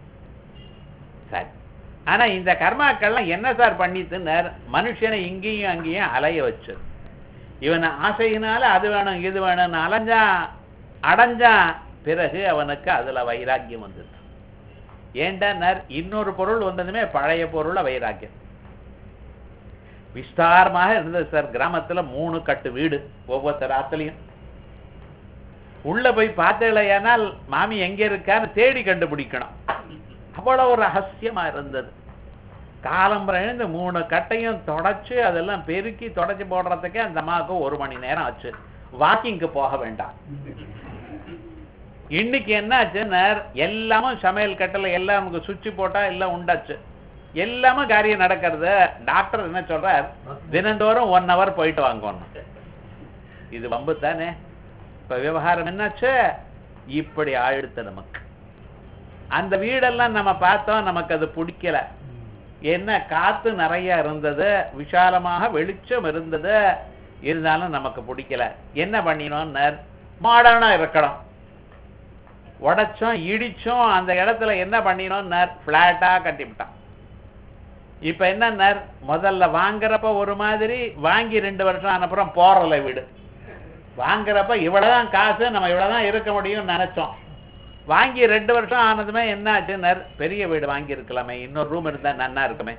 சரி ஆனா இந்த கர்மாக்கள்லாம் என்ன சார் பண்ணித்துன்னார் மனுஷனை இங்கேயும் அங்கேயும் அலைய வச்சு இவனை ஆசையினால அது வேணும் இது வேணும்னு அலைஞ்சான் அடைஞ்சான் பிறகு அவனுக்கு அதுல வைராக்கியம் வந்துச்சு ஏண்டான்னார் இன்னொரு பொருள் வந்ததுமே பழைய பொருள வைராக்கியம் விஸ்தாரமாக இருந்தது சார் கிராமத்துல மூணு கட்டு வீடு ஒவ்வொருத்தர் ஆத்துலயும் உள்ள போய் பார்த்தீங்களேனால் மாமி எங்க இருக்கான்னு தேடி கண்டுபிடிக்கணும் அவ்வளவு ரகசியமா இருந்தது காலம்பரம் எழுந்து மூணு கட்டையும் தொடச்சு அதெல்லாம் பெருக்கி தொடச்சு போடுறதுக்கே அந்த அம்மாவுக்கு ஒரு மணி நேரம் ஆச்சு வாக்கிங்க்கு போக வேண்டாம் இன்னைக்கு என்ன ஆச்சுன்னா எல்லாமும் சமையல் கட்டல எல்லாம் நமக்கு சுவிட்ச் போட்டா எல்லாம் உண்டாச்சு எல்லாமே காரியம் நடக்கிறது டாக்டர் என்ன சொல்றார் தினந்தோறும் ஒன் ஹவர் போயிட்டு வாங்கணும் இது வம்பு தானே இப்ப விவகாரம் என்னாச்சு இப்படி ஆயிடுத்து நமக்கு அந்த வீடெல்லாம் நம்ம பார்த்தோம் நமக்கு அது பிடிக்கல என்ன காத்து நிறைய இருந்தது விஷாலமாக வெளிச்சம் இருந்தது இருந்தாலும் நமக்கு பிடிக்கல என்ன பண்ணினோம்னு மாடர்னா இருக்கணும் உடைச்சோம் இடிச்சோம் அந்த இடத்துல என்ன பண்ணினோம் பிளாட்டா கட்டிவிட்டான் இப்ப என்ன முதல்ல வாங்குறப்ப ஒரு மாதிரி வாங்கி ரெண்டு வருஷம் ஆனப்புறம் போறல வீடு வாங்குறப்ப இவ்வளவுதான் காசு நம்ம இவ்வளவுதான் இருக்க முடியும்னு நினைச்சோம் வாங்கி ரெண்டு வருஷம் ஆனதுமே என்ன ஆச்சுன்னு பெரிய வீடு வாங்கி இருக்கலாமே இன்னொரு ரூம் இருந்தா நன்னா இருக்குமே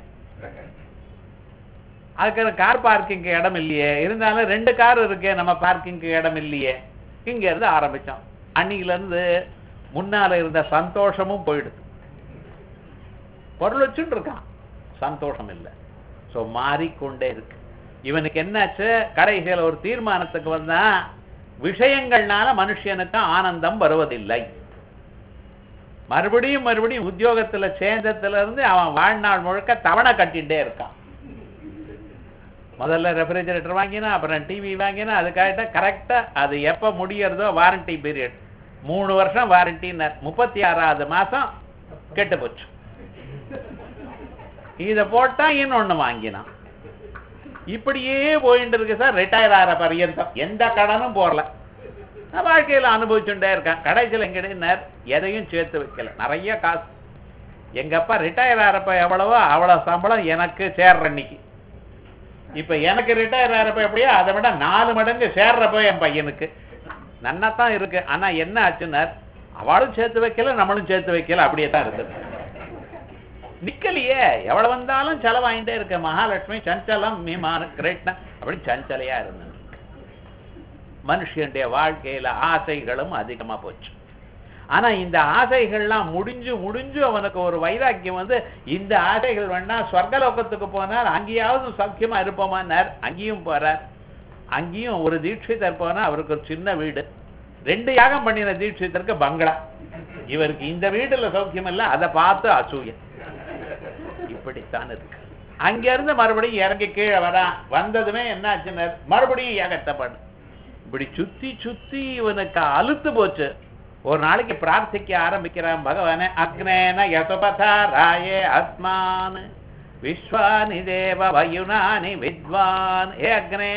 அதுக்கு கார் பார்க்கிங்க்கு இடம் இல்லையே இருந்தாலும் ரெண்டு கார் இருக்கே நம்ம பார்க்கிங்க்கு இடம் இல்லையே இங்க இருந்து ஆரம்பிச்சோம் அன்னையில இருந்து முன்னால இருந்த சந்தோஷமும் போயிடுது பொருள் வச்சுட்டு இருக்கான் சந்தோஷம் இல்லை சோ மாறிக்கொண்டே இருக்கு இவனுக்கு என்னாச்சு கடைசியில் ஒரு தீர்மானத்துக்கு வந்தா விஷயங்கள்னால மனுஷனுக்கு ஆனந்தம் வருவதில்லை மறுபடியும் மறுபடியும் உத்தியோகத்துல சேர்ந்ததுல இருந்து அவன் வாழ்நாள் முழுக்க தவணை கட்டிகிட்டே இருக்கான் முதல்ல ரெஃப்ரிஜரேட்டர் வாங்கினா அப்புறம் டிவி வாங்கினா அதுக்காக கரெக்டா அது எப்ப முடியறதோ வாரண்டி பீரியட் மூணு வருஷம் வாரண்டினர் முப்பத்தி ஆறாவது மாசம் கெட்டு போச்சு இத போட்டா இன்னொன்னு வாங்கினான் இப்படியே போயிட்டு இருக்கு சார் ரிட்டையர் ஆகிற பரியந்தம் எந்த கடனும் போடல நான் வாழ்க்கையில அனுபவிச்சுட்டே இருக்கேன் கடைசியில் எங்கிட்ட எதையும் சேர்த்து வைக்கல நிறைய காசு எங்க அப்பா ரிட்டையர் ஆகிறப்ப எவ்வளவோ அவ்வளவு சம்பளம் எனக்கு சேர்ற அன்னைக்கு இப்ப எனக்கு ரிட்டையர் ஆகிறப்ப எப்படியோ அதை விட நாலு மடங்கு சேர்றப்ப என் பையனுக்கு நன்னா தான் இருக்கு ஆனா என்ன ஆச்சுன்னார் அவளும் சேர்த்து வைக்கல நம்மளும் சேர்த்து வைக்கல அப்படியே தான் இருக்குது நிக்கலையே எவ்வளவு வந்தாலும் செலவாயிட்டே இருக்க மகாலட்சுமி சஞ்சலம் மீமான கிரேட்னா அப்படி சஞ்சலையா இருந்தது மனுஷனுடைய வாழ்க்கையில ஆசைகளும் அதிகமா போச்சு ஆனா இந்த ஆசைகள்லாம் முடிஞ்சு முடிஞ்சு அவனுக்கு ஒரு வைராக்கியம் வந்து இந்த ஆசைகள் வேணா சொர்க்கலோகத்துக்கு போனார் அங்கேயாவது சௌக்கியமா இருப்போமான்னார் அங்கேயும் போறார் அங்கேயும் ஒரு தீட்சிதர் போனா அவருக்கு ஒரு சின்ன வீடு ரெண்டு யாகம் பண்ணின தீட்சிதருக்கு பங்களா இவருக்கு இந்த வீட்டுல சௌக்கியம் இல்ல அதை பார்த்து அசூயம் இப்படித்தான் இருக்கு அங்க இருந்து மறுபடியும் இறங்கி கீழே வரான் வந்ததுமே என்ன ஆச்சுன்னா மறுபடியும் யாகத்தை பண்ணு இப்படி சுத்தி சுத்தி இவனுக்கு அலுத்து போச்சு ஒரு நாளைக்கு பிரார்த்திக்க ஆரம்பிக்கிறான் பகவானே அக்னேன யசுபதா ராயே அஸ்மான் விஸ்வானி தேவ வயுனானி வித்வான் ஏ அக்னே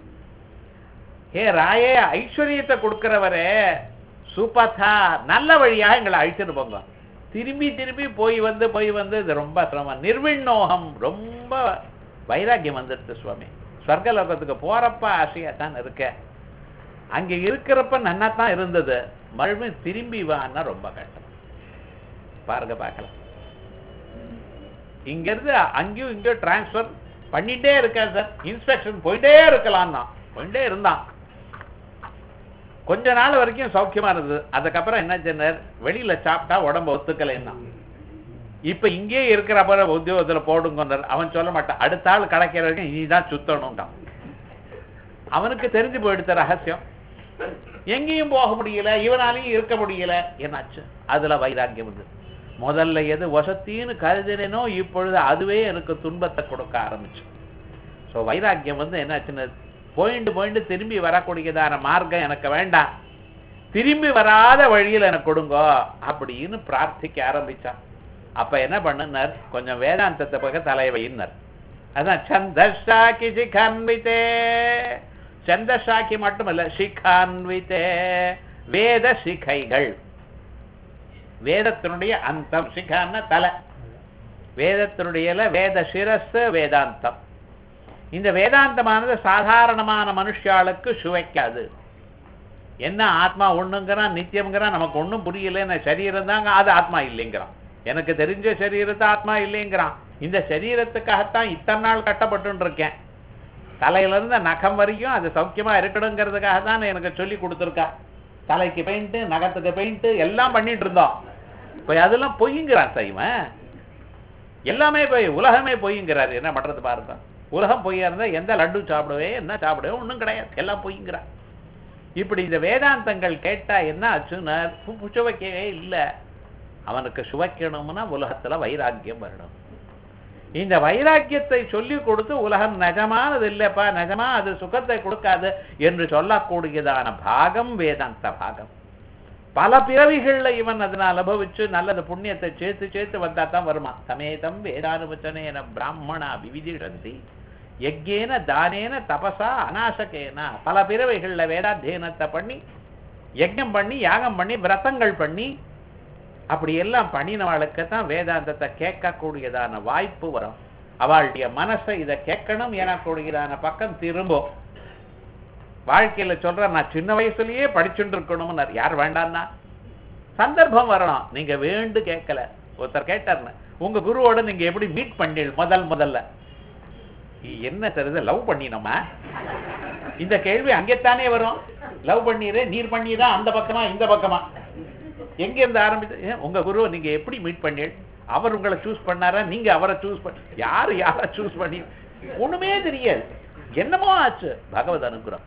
ஏ ராயே ஐஸ்வர்யத்தை கொடுக்கிறவரே சுபதா நல்ல வழியா எங்களை அழிச்சுட்டு போங்க திரும்பி திரும்பி போய் வந்து போய் வந்து இது ரொம்ப சிரமம் நிர்விண்ணோகம் ரொம்ப வைராக்கியம் வந்துடுது சுவாமி ஸ்வர்கலோகத்துக்கு போறப்ப ஆசையா தான் இருக்க அங்க இருக்கிறப்ப நன்னா தான் இருந்தது மறுபடியும் திரும்பி வான்னா ரொம்ப கஷ்டம் பாருங்க பார்க்கலாம் இங்க இருந்து அங்கேயும் இங்கேயும் டிரான்ஸ்ஃபர் பண்ணிட்டே இருக்காரு சார் இன்ஸ்பெக்ஷன் போயிட்டே இருக்கலாம் தான் போயிட்டே இருந்தான் கொஞ்ச நாள் வரைக்கும் சௌக்கியமா இருந்தது அதுக்கப்புறம் என்ன சொன்னார் வெளியில சாப்பிட்டா உடம்பு ஒத்துக்கலைன்னா இப்ப இங்கே இருக்கிற போற உத்தியோகத்துல போடுங்கன்னார் அவன் சொல்ல மாட்டான் அடுத்த ஆள் கிடைக்கிற வரைக்கும் இனிதான் சுத்தணும்ட்டான் அவனுக்கு தெரிஞ்சு போயிடுத்த ரகசியம் எங்கேயும் போக முடியல இவனாலையும் இருக்க முடியல என்னாச்சு அதுல வைராக்கியம் வந்து முதல்ல எது வசத்தின்னு கருதினோ இப்பொழுது அதுவே எனக்கு துன்பத்தை கொடுக்க ஆரம்பிச்சு ஸோ வைராக்கியம் வந்து என்னாச்சுன்னு போயிட்டு போயிட்டு திரும்பி வரக்கூடியதான மார்க்கம் எனக்கு வேண்டாம் திரும்பி வராத வழியில் எனக்கு கொடுங்கோ அப்படின்னு பிரார்த்திக்க ஆரம்பிச்சான் அப்ப என்ன பண்ணுனார் கொஞ்சம் வேதாந்தத்தை பக்கம் தலைவையினர் அதான் சந்தஷாக்கி சிகான்வித்தே சந்தஷாக்கி மட்டுமல்ல சிகான்வித்தே வேத சிகைகள் வேதத்தினுடைய அந்தம் சிகான்னா தலை வேதத்தினுடைய வேத சிரஸ் வேதாந்தம் இந்த வேதாந்தமானது சாதாரணமான மனுஷாளுக்கு சுவைக்காது என்ன ஆத்மா ஒண்ணுங்கிறான் நித்தியம்ங்கிறான் நமக்கு ஒண்ணும் புரியல சரீரம் தாங்க அது ஆத்மா இல்லைங்கிறான் எனக்கு தெரிஞ்ச சரீரத்தை ஆத்மா இல்லைங்கிறான் இந்த சரீரத்துக்காகத்தான் இத்தனை நாள் கட்டப்பட்டு இருக்கேன் தலையில இருந்து நகம் வரைக்கும் அது சௌக்கியமா இருக்கணுங்கிறதுக்காக தான் எனக்கு சொல்லி கொடுத்துருக்கா தலைக்கு பெயிண்ட் நகத்துக்கு பெயிண்ட் எல்லாம் பண்ணிட்டு இருந்தோம் இப்ப அதெல்லாம் பொய்யுங்கிறான் சைவன் எல்லாமே போய் உலகமே பொய்யுங்கிறாரு என்ன பண்றது பாருங்க உலகம் பொய்யா இருந்தா எந்த லட்டு சாப்பிடுவே என்ன சாப்பிடுவே ஒண்ணும் கிடையாது எல்லாம் பொய்ங்கிறான் இப்படி இந்த வேதாந்தங்கள் கேட்டா என்ன ஆச்சுன்னா சுவைக்கவே இல்லை அவனுக்கு சுவைக்கணும்னா உலகத்துல வைராக்கியம் வரணும் இந்த வைராக்கியத்தை சொல்லி கொடுத்து உலகம் நிஜமானது இல்லைப்பா நிஜமா அது சுகத்தை கொடுக்காது என்று சொல்லக்கூடியதான பாகம் வேதாந்த பாகம் பல பிறவிகள்ல இவன் அதனை அனுபவிச்சு நல்லது புண்ணியத்தை சேர்த்து சேர்த்து வந்தா தான் வருமா சமேதம் வேதானுவச்சனேன பிராமணா விவிதிழந்தி யஜ்யேன தானேன தபசா அநாசகேன பல பிறவைகள்ல வேதாத்தியனத்தை பண்ணி யஜ்ஞம் பண்ணி யாகம் பண்ணி விரதங்கள் பண்ணி அப்படி எல்லாம் பண்ணினவாளுக்கு தான் வேதாந்தத்தை கேட்கக்கூடியதான வாய்ப்பு வரும் அவளுடைய மனசை இதை கேட்கணும் எனக்கூடியதான பக்கம் திரும்பும் வாழ்க்கையில சொல்ற நான் சின்ன வயசுலயே படிச்சுட்டு இருக்கணும்னு யார் வேண்டாம்னா சந்தர்ப்பம் வரணும் நீங்க வேண்டு கேட்கல ஒருத்தர் கேட்டார்னு உங்க குருவோட நீங்க எப்படி மீட் பண்ணீள் முதல் முதல்ல என்ன தெரியுது லவ் பண்ணினோமா இந்த கேள்வி அங்கேத்தானே வரும் லவ் பண்ணீரே நீர் பண்ணீரா அந்த பக்கமா இந்த பக்கமா எங்க இருந்து ஆரம்பிச்சு உங்க குருவை நீங்க எப்படி மீட் பண்ணீள் அவர் உங்களை சூஸ் பண்ணாரா நீங்க அவரை சூஸ் பண்ண யாரு யாரை சூஸ் பண்ணி ஒண்ணுமே தெரியாது என்னமோ ஆச்சு பகவத் அனுகிரகம்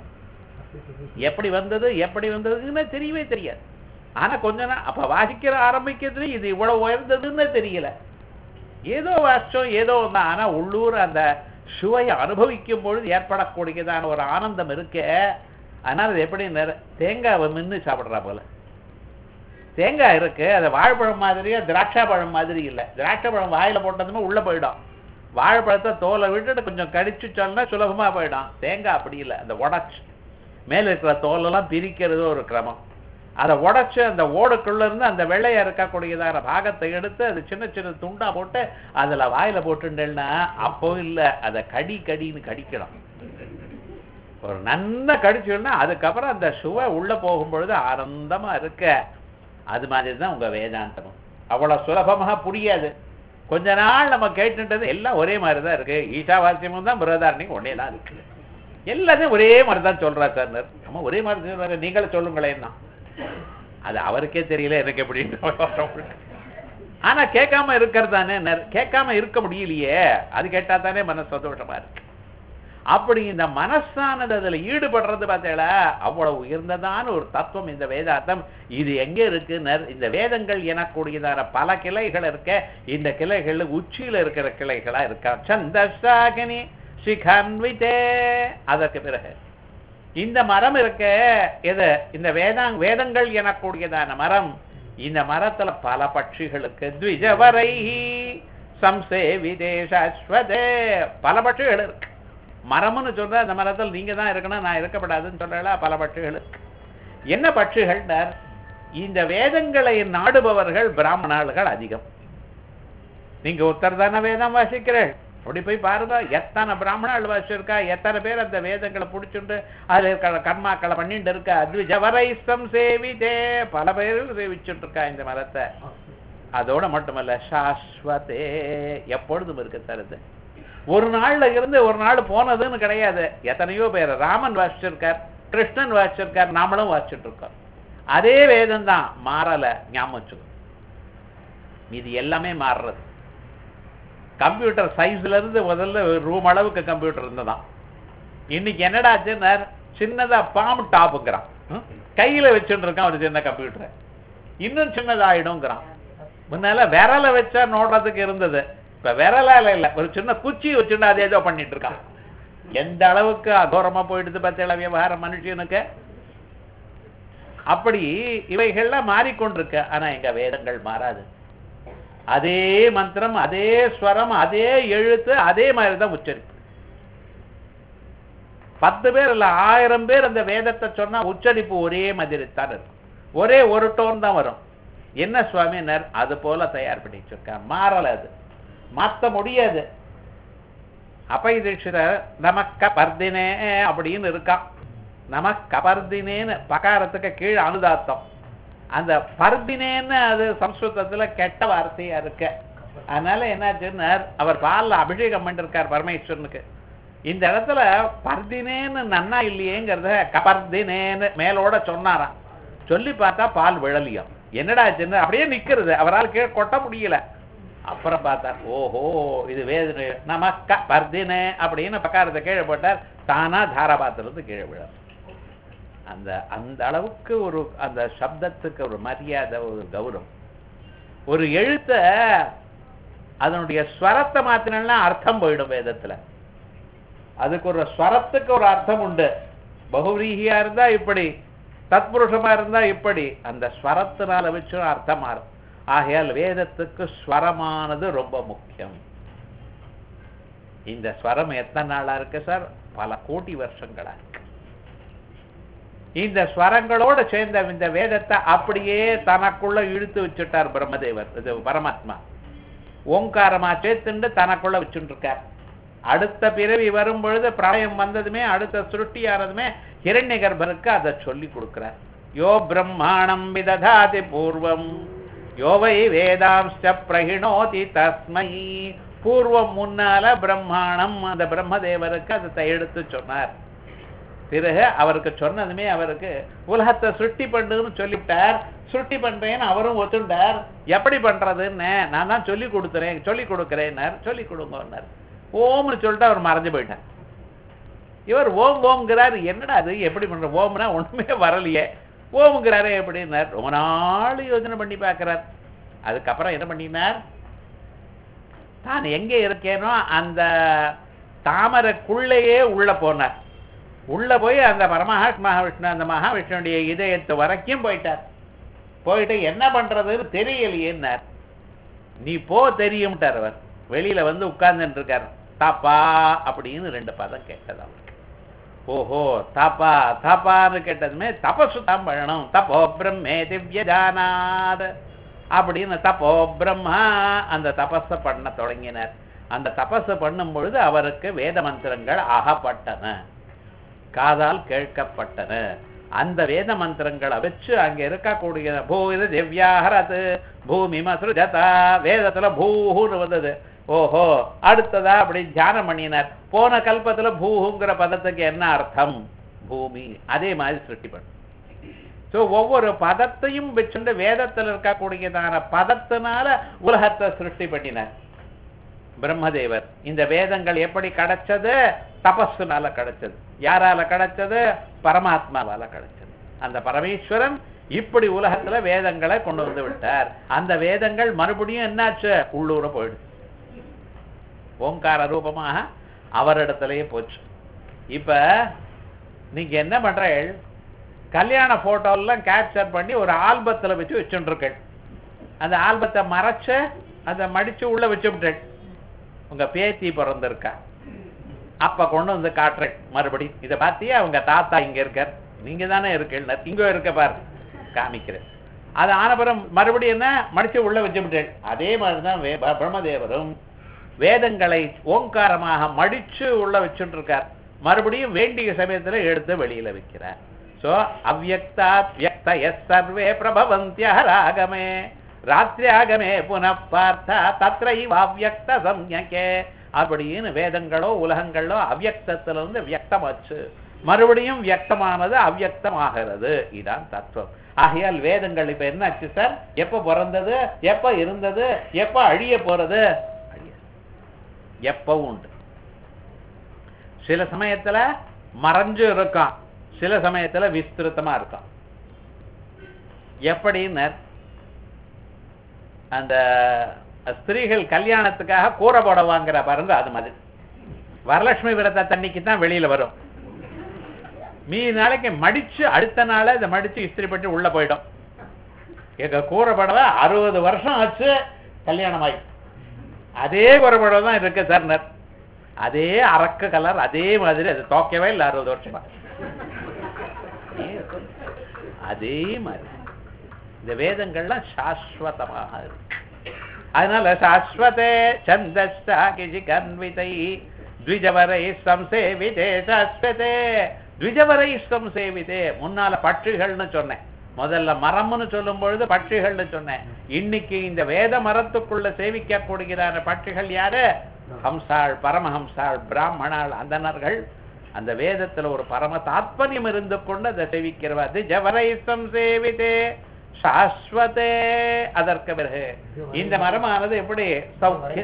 எப்படி வந்தது எப்படி வந்ததுன்னு தெரியவே தெரியாது ஆனா கொஞ்ச நாள் அப்ப வாசிக்கிற ஆரம்பிக்கிறது இது இவ்வளவு உயர்ந்ததுன்னு தெரியல ஏதோ வாசிச்சோம் ஏதோ ஒண்ணு ஆனா உள்ளூர் அந்த சுவையை அனுபவிக்கும் பொழுது ஏற்படக்கூடியதான ஒரு ஆனந்தம் இருக்கு அதனால அது எப்படி தேங்காவை மின்னு சாப்பிடுறா போல தேங்காய் இருக்கு அது வாழைப்பழம் மாதிரியா திராட்சை பழம் மாதிரி இல்லை திராட்சை பழம் வாயில போட்டதுமே உள்ள போயிடும் வாழைப்பழத்தை தோலை விட்டுட்டு கொஞ்சம் கடிச்சு சொன்னா சுலபமா போயிடும் தேங்காய் அப்படி இல்லை அந்த உடச்சு மேல இருக்கிற தோலெல்லாம் பிரிக்கிறது ஒரு கிரமம் அதை உடைச்சு அந்த ஓடுக்குள்ள இருந்து அந்த வெள்ளையா இருக்கக்கூடியதான பாகத்தை எடுத்து அது சின்ன சின்ன துண்டா போட்டு அதுல வாயில போட்டுட்டேன்னா அப்போ இல்ல அதை கடி கடின்னு கடிக்கணும் ஒரு நன்னா கடிச்சோன்னா அதுக்கப்புறம் அந்த சுவை உள்ள போகும் பொழுது ஆனந்தமா இருக்க அது மாதிரி தான் உங்க வேதாந்தம் அவ்வளவு சுலபமாக புரியாது கொஞ்ச நாள் நம்ம கேட்டுட்டது எல்லாம் ஒரே மாதிரி தான் இருக்கு ஈஷாவாசியமும் தான் பிரதாரணியும் ஒன்னே தான் இருக்கு எல்லாத்தையும் ஒரே மாதிரி தான் சொல்றா சார் நம்ம ஒரே மாதிரி சொல்றாரு நீங்களே சொல்லுங்களேன் தான் அது அவருக்கே தெரியல எனக்கு எப்படின்னு ஆனா கேட்காம இருக்கிறது தானே கேட்காம இருக்க முடியலையே அது கேட்டா தானே மனசு சந்தோஷமா இருக்கு அப்படி இந்த மனசானது அதுல ஈடுபடுறது பார்த்தீங்களா அவ்வளவு உயர்ந்ததான ஒரு தத்துவம் இந்த வேதாந்தம் இது எங்க இருக்குன்னு இந்த வேதங்கள் எனக்கூடியதான பல கிளைகள் இருக்க இந்த கிளைகள் உச்சியில இருக்கிற கிளைகளா இருக்கா சந்தசாகினி சிகான்விதே அதற்கு பிறகு இந்த மரம் இருக்க எது இந்த வேதாங் வேதங்கள் எனக்கூடியதான மரம் இந்த மரத்துல பல பட்சிகளுக்கு த்விஜவரை சம்சேவிதே சாஸ்வதே பல பட்சிகள் இருக்கு மரம்னு சொல்ற அந்த மரத்தில் நீங்க தான் இருக்கணும் நான் இருக்கப்படாதுன்னு சொல்றா பல பட்சிகள் இருக்கு என்ன பட்சிகள் இந்த வேதங்களை நாடுபவர்கள் பிராமணர்கள் அதிகம் நீங்க ஒருத்தர் தானே வேதம் வாசிக்கிறேன் அப்படி போய் பாருங்க எத்தனை பிராமணர்கள் வாசிச்சிருக்கா எத்தனை பேர் அந்த வேதங்களை பிடிச்சிட்டு அதுல இருக்கிற கர்மாக்களை பண்ணிட்டு இருக்கா அத்விஜவரைசம் சேவிதே பல பேரும் சேவிச்சுட்டு இருக்கா இந்த மரத்தை அதோட மட்டுமல்ல சாஸ்வதே எப்பொழுதும் இருக்கு தருது ஒரு நாள்ல இருந்து ஒரு நாள் போனதுன்னு கிடையாது எத்தனையோ பேர் ராமன் வாசிச்சிருக்கார் கிருஷ்ணன் வாசிச்சிருக்கார் நாமளும் வாசிச்சுட்டு இருக்கோம் அதே வேதம் தான் மாறல ஞாபகம் இது எல்லாமே மாறுறது கம்ப்யூட்டர் சைஸ்ல இருந்து முதல்ல ரூம் அளவுக்கு கம்ப்யூட்டர் இருந்ததான் இன்னைக்கு என்னடா ஆச்சுன்னா சின்னதா பாம் டாப்புங்கிறான் கையில வச்சுட்டு இருக்கான் ஒரு சின்ன கம்ப்யூட்டர் இன்னும் சின்னதாயிடும்ங்கிறான் முன்னால விரல வச்சா நோடுறதுக்கு இருந்தது இப்ப விரலால இல்ல ஒரு சின்ன குச்சி வச்சுட்டு அதே ஏதோ பண்ணிட்டு இருக்கான் எந்த அளவுக்கு அகோரமா போயிடுது பார்த்தேன் விவகாரம் மனுஷனுக்கு அப்படி இவைகள்லாம் மாறிக்கொண்டிருக்கு ஆனா எங்க வேதங்கள் மாறாது அதே மந்திரம் அதே ஸ்வரம் அதே எழுத்து அதே மாதிரி தான் உச்சரிப்பு பத்து பேர் இல்ல ஆயிரம் பேர் அந்த வேதத்தை சொன்னா உச்சரிப்பு ஒரே மாதிரி தான் இருக்கும் ஒரே ஒரு டோன் தான் வரும் என்ன சுவாமினர் அது போல தயார் பண்ணி வச்சிருக்கான் மாறல அது மாத்த முடியாது அப்பை தீட்சிதர் நமக்க பர்தினே அப்படின்னு இருக்கான் நமக்க பர்தினேன்னு பகாரத்துக்கு கீழே அனுதாத்தம் அந்த பர்தினேன்னு அது சம்ஸ்கிருதத்துல கெட்ட வார்த்தையா இருக்க அதனால என்னாச்சுன்னா அவர் பால்ல அபிஷேகம் பண்ணிருக்கார் பரமேஸ்வரனுக்கு இந்த இடத்துல பர்தினேன்னு நன்னா இல்லையேங்கிறத கபர்தினேன்னு மேலோட சொன்னாராம் சொல்லி பார்த்தா பால் விழலியம் என்னடா ஆச்சுன்னு அப்படியே நிக்கிறது அவரால் கீழே கொட்ட முடியல அப்புறம் பார்த்தார் ஓஹோ இது வேதனை நமக்க பர்தினே அப்படின்னு பக்காரத்தை கீழே போட்டார் தானா தாராபாத்திரத்து கீழே விழார் அந்த அந்த அளவுக்கு ஒரு அந்த சப்தத்துக்கு ஒரு மரியாதை ஒரு கௌரவம் ஒரு எழுத்த அதனுடைய ஸ்வரத்தை மாத்தினா அர்த்தம் போயிடும் வேதத்துல அதுக்கு ஒரு ஸ்வரத்துக்கு ஒரு அர்த்தம் உண்டு பகுரீகியா இருந்தா இப்படி தத்புருஷமா இருந்தா இப்படி அந்த ஸ்வரத்தினால வச்சும் அர்த்தம் மாறும் ஆகையால் வேதத்துக்கு ஸ்வரமானது ரொம்ப முக்கியம் இந்த ஸ்வரம் எத்தனை நாளா இருக்கு சார் பல கோடி வருஷங்களா இருக்கு இந்த ஸ்வரங்களோட சேர்ந்த இந்த வேதத்தை அப்படியே தனக்குள்ள இழுத்து வச்சுட்டார் பிரம்மதேவர் இது பரமாத்மா ஓங்காரமா சேர்த்துண்டு தனக்குள்ள வச்சுட்டு இருக்கார் அடுத்த பிறவி வரும் பொழுது பிரளயம் வந்ததுமே அடுத்த சுருட்டியானதுமே ஹிரண்ய கர்ப்பனுக்கு அதை சொல்லி கொடுக்கிறார் யோ பிரம்மாணம் விததாதி பூர்வம் யோவை வேதாம்ச பிரகிணோதி தஸ்மை பூர்வம் முன்னால பிரம்மாணம் அந்த பிரம்மதேவருக்கு அதை எடுத்து சொன்னார் பிறகு அவருக்கு சொன்னதுமே அவருக்கு உலகத்தை சுட்டி பண்ணுன்னு சொல்லிட்டார் சுட்டி பண்றேன்னு அவரும் ஒத்துண்டார் எப்படி பண்றதுன்னு நான் தான் சொல்லி கொடுத்துறேன் சொல்லி கொடுக்குறேன்னார் சொல்லி கொடுங்கன்னார் ஓம்னு சொல்லிட்டு அவர் மறைஞ்சு போயிட்டார் இவர் ஓம் ஓம்ங்கிறார் என்னடா அது எப்படி பண்ற ஓம்னா ஒண்ணுமே வரலையே ஓம்ங்கிறாரே எப்படின்னார் ரொம்ப நாள் யோசனை பண்ணி பார்க்கிறார் அதுக்கப்புறம் என்ன பண்ணினார் தான் எங்க இருக்கேனோ அந்த தாமரைக்குள்ளேயே உள்ள போனார் உள்ள போய் அந்த பரமஹா மகாவிஷ்ணு அந்த மகாவிஷ்ணுடைய இதயத்து வரைக்கும் போயிட்டார் போயிட்டு என்ன பண்றதுன்னு தெரியலையேன்னார் நீ போ தெரியும்ட்டார் அவர் வெளியில வந்து உட்கார்ந்துட்டு இருக்கார் தாப்பா அப்படின்னு ரெண்டு பதம் கேட்டது அவருக்கு ஓஹோ தாப்பா தாப்பான்னு கேட்டதுமே தபசு தான் பண்ணணும் தப்போ பிரம்மே திவ்ய ஜானாத் அப்படின்னு தப்போ பிரம்மா அந்த தபஸை பண்ண தொடங்கினார் அந்த தபஸை பண்ணும் பொழுது அவருக்கு வேத மந்திரங்கள் அகப்பட்டன காதால் கேட்கப்பட்டன அந்த வேத மந்திரங்களை வச்சு அங்க இருக்கக்கூடிய பூது திவ்யாஹரது பூமி மசுஜதா வேதத்துல பூஹுன்னு வந்தது ஓஹோ அடுத்ததா அப்படி தியானம் பண்ணினார் போன கல்பத்துல பூஹுங்கிற பதத்துக்கு என்ன அர்த்தம் பூமி அதே மாதிரி சிருஷ்டி பண்ணு ஸோ ஒவ்வொரு பதத்தையும் வச்சுட்டு வேதத்தில் இருக்கக்கூடியதான பதத்தினால உலகத்தை சிருஷ்டி பண்ணினார் பிரம்மதேவர் இந்த வேதங்கள் எப்படி கிடைச்சது தபஸுனால கிடைச்சது யாரால கிடைச்சது பரமாத்மாவால கிடைச்சது அந்த பரமேஸ்வரன் இப்படி உலகத்துல வேதங்களை கொண்டு வந்து விட்டார் அந்த வேதங்கள் மறுபடியும் என்னாச்சு உள்ளூர போயிடுச்சு ஓங்கார ரூபமாக அவரிடத்திலேயே போச்சு இப்ப நீங்க என்ன பண்றீள் கல்யாண போட்டோலாம் கேப்சர் பண்ணி ஒரு ஆல்பத்துல வச்சு வச்சுருக்கேன் அந்த ஆல்பத்தை மறைச்சு அதை மடிச்சு உள்ள வச்சு விட்டேன் உங்க பேத்தி பிறந்திருக்கா அப்ப கொண்டு வந்து காட்டுறேன் மறுபடியும் இதை பார்த்தியா அவங்க தாத்தா இங்க இருக்கார் நீங்க தானே இருக்கீங்க இங்க இருக்க பாரு காமிக்கிறேன் அது ஆனபுரம் மறுபடியும் என்ன மடிச்சு உள்ள வச்சு விட்டேன் அதே மாதிரிதான் வே- ப- பிரம்மதேவரும் வேதங்களை ஓங்காரமாக மடிச்சு உள்ள வச்சுட்டு இருக்கார் மறுபடியும் வேண்டிய சமயத்துல எடுத்து வெளியில வைக்கிறார் சோ அவ்வக்தா வியக்த எஸ் சர்வே பிரபவந்தியராகமே ராத்திரியாகமே புனః பார்த்தா தத்ரைவ அவ்வக்த சம்யகே அப்படின்னு வேதங்களோ உலகங்களோ அவ்யக்தத்துல இருந்து வியக்தமாச்சு மறுபடியும் வியக்தமானது அவ்யக்தமாகிறது இதான் தத்துவம் ஆகையால் வேதங்கள் இப்ப என்னாச்சு சார் எப்ப பிறந்தது எப்ப இருந்தது எப்ப அழிய போறது அழிய எப்பவும் உண்டு சில சமயத்துல மறைஞ்சு இருக்கான் சில சமயத்துல விஸ்திருத்தமா இருக்கான் எப்படின்னு அந்த ஸ்திரீகள் கல்யாணத்துக்காக கூரை போட வாங்குற பாருங்க அது மாதிரி வரலட்சுமி விரத தண்ணிக்கு தான் வெளியில வரும் மீதி நாளைக்கு மடிச்சு அடுத்த நாளே இதை மடிச்சு இஸ்திரி பண்ணி உள்ள போயிடும் எங்க கூரை படவை அறுபது வருஷம் ஆச்சு கல்யாணம் ஆகி அதே கூரை படவை தான் இருக்கு சார் அதே அரக்கு கலர் அதே மாதிரி அது தோக்கவே இல்லை அறுபது வருஷமா அதே இருக்கு. அதே மாதிரி இந்த வேதங்கள்லாம் சாஸ்வதமாக இருக்கு அதனால சாஸ்வதே சந்தஸ்தா கிஜி கன்விதை த்விஜவரை சம்சேவிதே சாஸ்வதே த்விஜவரை சம்சேவிதே முன்னால பட்சிகள்னு சொன்னேன் முதல்ல மரம்னு சொல்லும் பொழுது பட்சிகள்னு சொன்னேன் இன்னைக்கு இந்த வேத மரத்துக்குள்ள சேவிக்கக்கூடியதான பட்சிகள் யாரு ஹம்சாள் பரமஹம்சாள் பிராமணாள் அந்தணர்கள் அந்த வேதத்துல ஒரு பரம தாத்பரியம் இருந்து கொண்டு அதை சேவிக்கிறவா திஜவரை சம்சேவிதே சாஸ்வதே அதற்கு பிறகு இந்த மரமானது எப்படி சௌக்கிய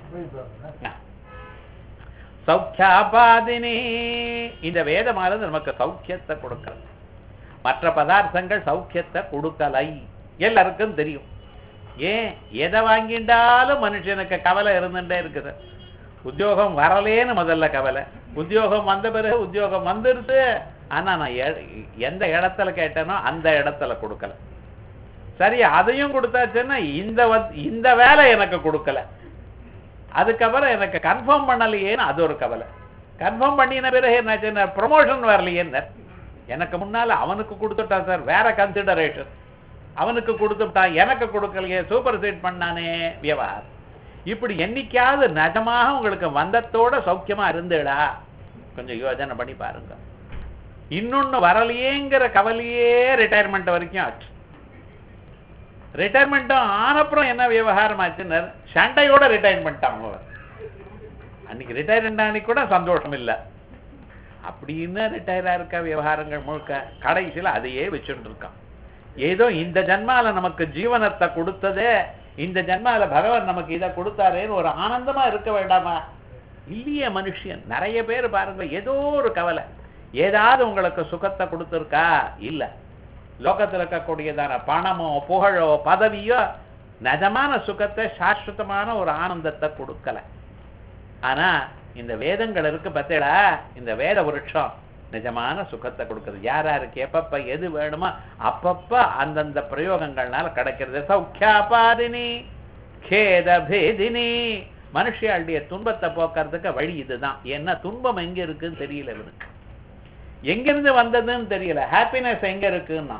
சௌக்கியாபாதினி இந்த வேதமானது நமக்கு சௌக்கியத்தை கொடுக்கிறது மற்ற பதார்த்தங்கள் சௌக்கியத்தை கொடுக்கலை எல்லாருக்கும் தெரியும் ஏன் எதை வாங்கிண்டாலும் மனுஷனுக்கு கவலை இருந்துட்டே இருக்குது உத்தியோகம் வரலேன்னு முதல்ல கவலை உத்தியோகம் வந்த பிறகு உத்தியோகம் வந்துருது ஆனா நான் எ- எந்த இடத்துல கேட்டேனோ அந்த இடத்துல கொடுக்கல சரி அதையும் கொடுத்தாச்சுன்னா இந்த வந்து- இந்த வேலை எனக்கு கொடுக்கல அதுக்கப்புறம் எனக்கு கன்ஃபார்ம் பண்ணலையேன்னு அது ஒரு கவலை கன்ஃபார்ம் பண்ணின பிறகு என்னாச்சுன்னா ப்ரொமோஷன் வரலையேன்னு எனக்கு முன்னால அவனுக்கு கொடுத்துட்டான் சார் வேற கன்சிடரேஷன் அவனுக்கு கொடுத்துட்டான் எனக்கு கொடுக்கலையே சூப்பர் சீட் பண்ணானே வியவகாரம் இப்படி என்னைக்காவது நிஜமாக உங்களுக்கு வந்தத்தோட சௌக்கியமா இருந்துடா கொஞ்சம் யோசனை பண்ணி பாருங்க இன்னொன்னு வரலையேங்கிற கவலையே ரிட்டையர்மெண்ட் வரைக்கும் ஆச்சு ரிட்டையர்மெண்ட்டும் ஆனப்புறம் என்ன விவகாரம் ஆச்சுன்னு சண்டையோட ரிட்டையர் பண்ணிட்டான் அவன் அன்னைக்கு ரிட்டையர்மெண்ட் அன்னைக்கு கூட சந்தோஷம் இல்லை அப்படின்னு ரிட்டையரா இருக்க விவகாரங்கள் முழுக்க கடைசியில அதையே வச்சுட்டு இருக்கான் ஏதோ இந்த ஜன்மால நமக்கு ஜீவனத்தை கொடுத்ததே இந்த ஜன்மால பகவான் நமக்கு இதை கொடுத்தாரேன்னு ஒரு ஆனந்தமா இருக்க வேண்டாமா இல்லையே மனுஷன் நிறைய பேர் பாருங்க ஏதோ ஒரு கவலை ஏதாவது உங்களுக்கு சுகத்தை கொடுத்துருக்கா இல்ல லோகத்துல இருக்கக்கூடியதான பணமோ புகழோ பதவியோ நிஜமான சுகத்தை சாஸ்வதமான ஒரு ஆனந்தத்தை கொடுக்கல ஆனா இந்த வேதங்கள் இருக்கு பத்தேடா இந்த வேத விருட்சம் நிஜமான சுகத்தை கொடுக்குறது யார் யாருக்கு எப்பப்ப எது வேணுமோ அப்பப்ப அந்தந்த பிரயோகங்கள்னால கிடைக்கிறது சௌக்கியாபாதினி கேத பேதினி மனுஷியாளுடைய துன்பத்தை போக்குறதுக்கு வழி இதுதான் ஏன்னா துன்பம் எங்க இருக்குன்னு தெரியல இவனுக்கு எங்கிருந்து வந்ததுன்னு தெரியல ஹாப்பினஸ் எங்க இருக்குன்னா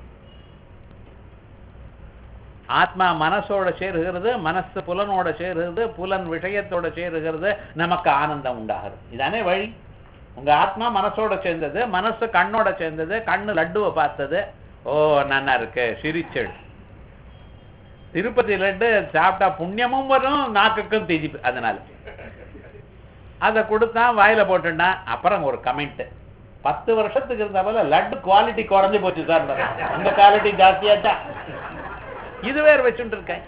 ஆத்மா மனசோட சேருகிறது மனசு புலனோட சேருகிறது புலன் விஷயத்தோட சேருகிறது நமக்கு ஆனந்தம் உண்டாகுது இதானே வழி உங்க ஆத்மா மனசோட சேர்ந்தது மனசு கண்ணோட சேர்ந்தது கண்ணு லட்டுவை பார்த்தது ஓ நன்னா இருக்கு சிரிச்சல் திருப்பதி லட்டு சாப்பிட்டா புண்ணியமும் வரும் நாக்குக்கும் திதிப்பு அதனால அதை கொடுத்தான் வாயில போட்டுட்டான் அப்புறம் ஒரு கமெண்ட் பத்து வருஷத்துக்கு இருந்த போல லட்டு குவாலிட்டி குறைஞ்சு போச்சு சார் அந்த குவாலிட்டி ஜாஸ்தியாச்சா இது வேற வச்சுட்டு இருக்கேன்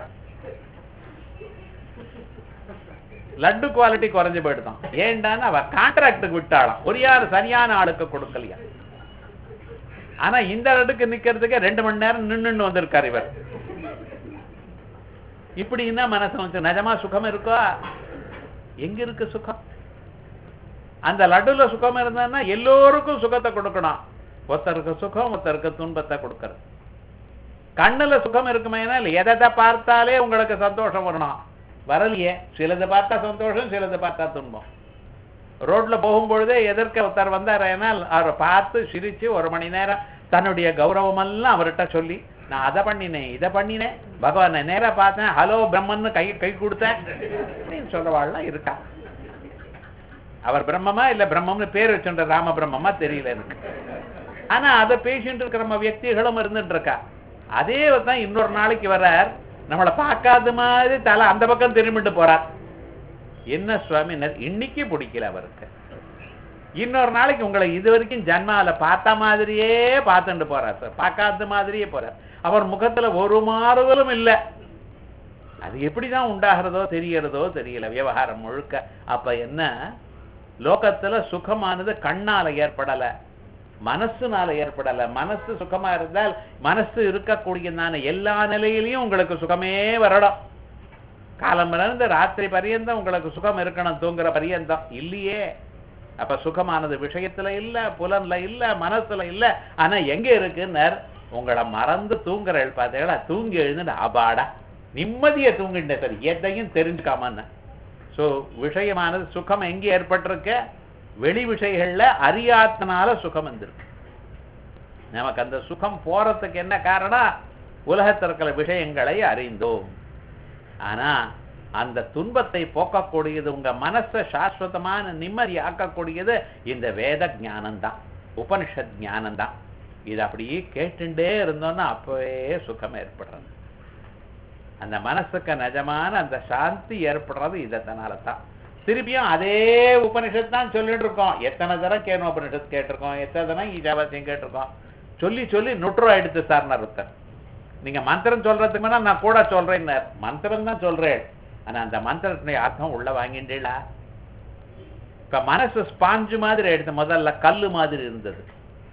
லட்டு குவாலிட்டி குறைஞ்சு போயிடுதான் ஏண்டான்னு அவ கான்ட்ராக்டுக்கு விட்டாளாம் ஒரு யார் சரியான ஆளுக்கு கொடுக்கலையா ஆனா இந்த லட்டுக்கு நிக்கிறதுக்கு ரெண்டு மணி நேரம் நின்னுன்னு வந்திருக்காரு இவர் இப்படின்னா மனசு வந்து நிஜமா சுகம் இருக்கோ எங்க இருக்கு சுகம் அந்த லட்டுல சுகம் இருந்தான்னா எல்லோருக்கும் சுகத்தை கொடுக்கணும் ஒருத்தருக்கு சுகம் ஒருத்தருக்கு துன்பத்தை கொடுக்கறது கண்ணுல சுகம் இருக்குமேனா எதை பார்த்தாலே உங்களுக்கு சந்தோஷம் வரணும் வரலையே சிலதை பார்த்தா சந்தோஷம் சிலதை பார்த்தா துன்பம் ரோட்ல போகும்பொழுதே எதிர்க்க ஒருத்தர் வந்தார் ஏனால் அவரை பார்த்து சிரிச்சு ஒரு மணி நேரம் தன்னுடைய கௌரவம் எல்லாம் அவர்கிட்ட சொல்லி நான் அதை பண்ணினேன் இதை பண்ணினேன் பகவானை நேரா பார்த்தேன் ஹலோ பிரம்மன்னு கை கை கொடுத்தேன் அப்படின்னு சொல்றவாள்லாம் இருக்கா அவர் பிரம்மமா இல்ல பிரம்மம்னு பேர் வச்சுன்ற ராம பிரம்மமா தெரியல எனக்கு ஆனா அதை பேசிட்டு இருக்கிற நம்ம வியக்திகளும் இருந்துட்டு இருக்கா அதே தான் இன்னொரு நாளைக்கு வர்றார் நம்மளை பார்க்காத மாதிரி தலை அந்த பக்கம் திரும்பிட்டு போறார் என்ன சுவாமி இன்னைக்கு பிடிக்கல அவருக்கு இன்னொரு நாளைக்கு உங்களை இது வரைக்கும் ஜன்மால பார்த்த மாதிரியே பார்த்துட்டு போறார் சார் பார்க்காத மாதிரியே போறார் அவர் முகத்துல ஒரு மாறுதலும் இல்லை அது எப்படிதான் உண்டாகிறதோ தெரியறதோ தெரியல விவகாரம் முழுக்க அப்ப என்ன லோகத்துல சுகமானது கண்ணால ஏற்படல மனசுனால ஏற்படல மனசு சுகமா இருந்தால் மனசு இருக்கக்கூடியதான எல்லா நிலையிலையும் உங்களுக்கு சுகமே வரணும் காலம் இருந்து ராத்திரி பரியந்தம் உங்களுக்கு சுகம் இருக்கணும் தூங்குற பரியந்தம் இல்லையே அப்ப சுகமானது விஷயத்துல இல்ல புலன்ல இல்ல மனசுல இல்ல ஆனா எங்க இருக்குன்னர் உங்களை மறந்து தூங்குற பார்த்தீங்களா தூங்கி எழுந்து அபாடா நிம்மதியை தூங்கிட்ட சரி எதையும் தெரிஞ்சுக்காமன்னு சோ விஷயமானது சுகம் எங்க ஏற்பட்டிருக்க வெளி விஷயங்கள்ல அறியாத்தனால சுகம் வந்திருக்கு நமக்கு அந்த சுகம் போறதுக்கு என்ன காரணம் உலகத்தில் இருக்கிற விஷயங்களை அறிந்தோம் ஆனா அந்த துன்பத்தை போக்கக்கூடியது உங்க மனசை சாஸ்வதமான நிம்மதி ஆக்கக்கூடியது இந்த வேத ஞானம்தான் உபனிஷத் ஞானம்தான் இது அப்படியே கேட்டுட்டே இருந்தோம்னா அப்பவே சுகம் ஏற்படுறது அந்த மனசுக்கு நிஜமான அந்த சாந்தி ஏற்படுறது இதனால தான் திருப்பியும் அதே உபனிஷத் தான் சொல்லிட்டு இருக்கோம் எத்தனை தரம் கேணும் உபனிஷத் கேட்டிருக்கோம் எத்தனை தரம் ஈஜாவாசியம் கேட்டிருக்கோம் சொல்லி சொல்லி நுட்ரம் எடுத்து சார் ஒருத்தர் நீங்க மந்திரம் சொல்றதுக்கு முன்னா நான் கூட சொல்றேன் மந்திரம் தான் சொல்றேன் ஆனா அந்த மந்திரத்தினுடைய அர்த்தம் உள்ள வாங்கிண்டீங்களா இப்ப மனசு ஸ்பாஞ்சு மாதிரி எடுத்து முதல்ல கல்லு மாதிரி இருந்தது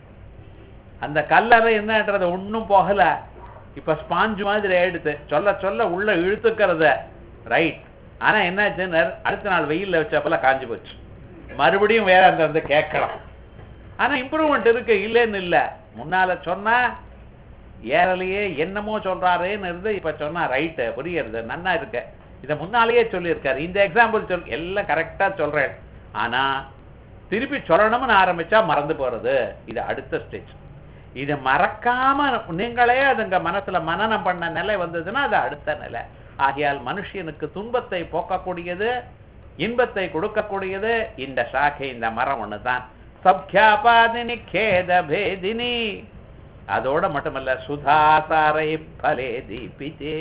அந்த கல்லால என்னன்றது ஒன்றும் போகல இப்ப ஸ்பாஞ்சு மாதிரி எடுத்து சொல்ல சொல்ல உள்ள இழுத்துக்கிறத ரைட் ஆனா என்னாச்சுன்னு அடுத்த நாள் வெயில்ல வச்சப்பல காஞ்சு போச்சு மறுபடியும் வேற அந்த வந்து கேட்கலாம் ஆனா இம்ப்ரூவ்மெண்ட் இருக்கு இல்லைன்னு இல்ல முன்னால சொன்னா ஏறலையே என்னமோ சொல்றாருன்னு இருந்து இப்ப சொன்னா ரைட்டு புரியுறது நன்னா இருக்கு இதை முன்னாலேயே சொல்லியிருக்காரு இந்த எக்ஸாம்பிள் சொல் எல்லாம் கரெக்டா சொல்றேன் ஆனா திருப்பி சொல்லணும்னு ஆரம்பிச்சா மறந்து போறது இது அடுத்த ஸ்டேஜ் இது மறக்காம நீங்களே அதுங்க மனசுல மனனம் பண்ண நிலை வந்ததுன்னா அது அடுத்த நிலை ஆகையால் மனுஷனுக்கு துன்பத்தை போக்கக்கூடியது இன்பத்தை கொடுக்கக்கூடியது இந்த சாக்கை இந்த மரம் ஒண்ணுதான் சப்யாபாதினி கேத பேதினி அதோட மட்டுமல்ல சுதாசாரை பலே தீபித்தே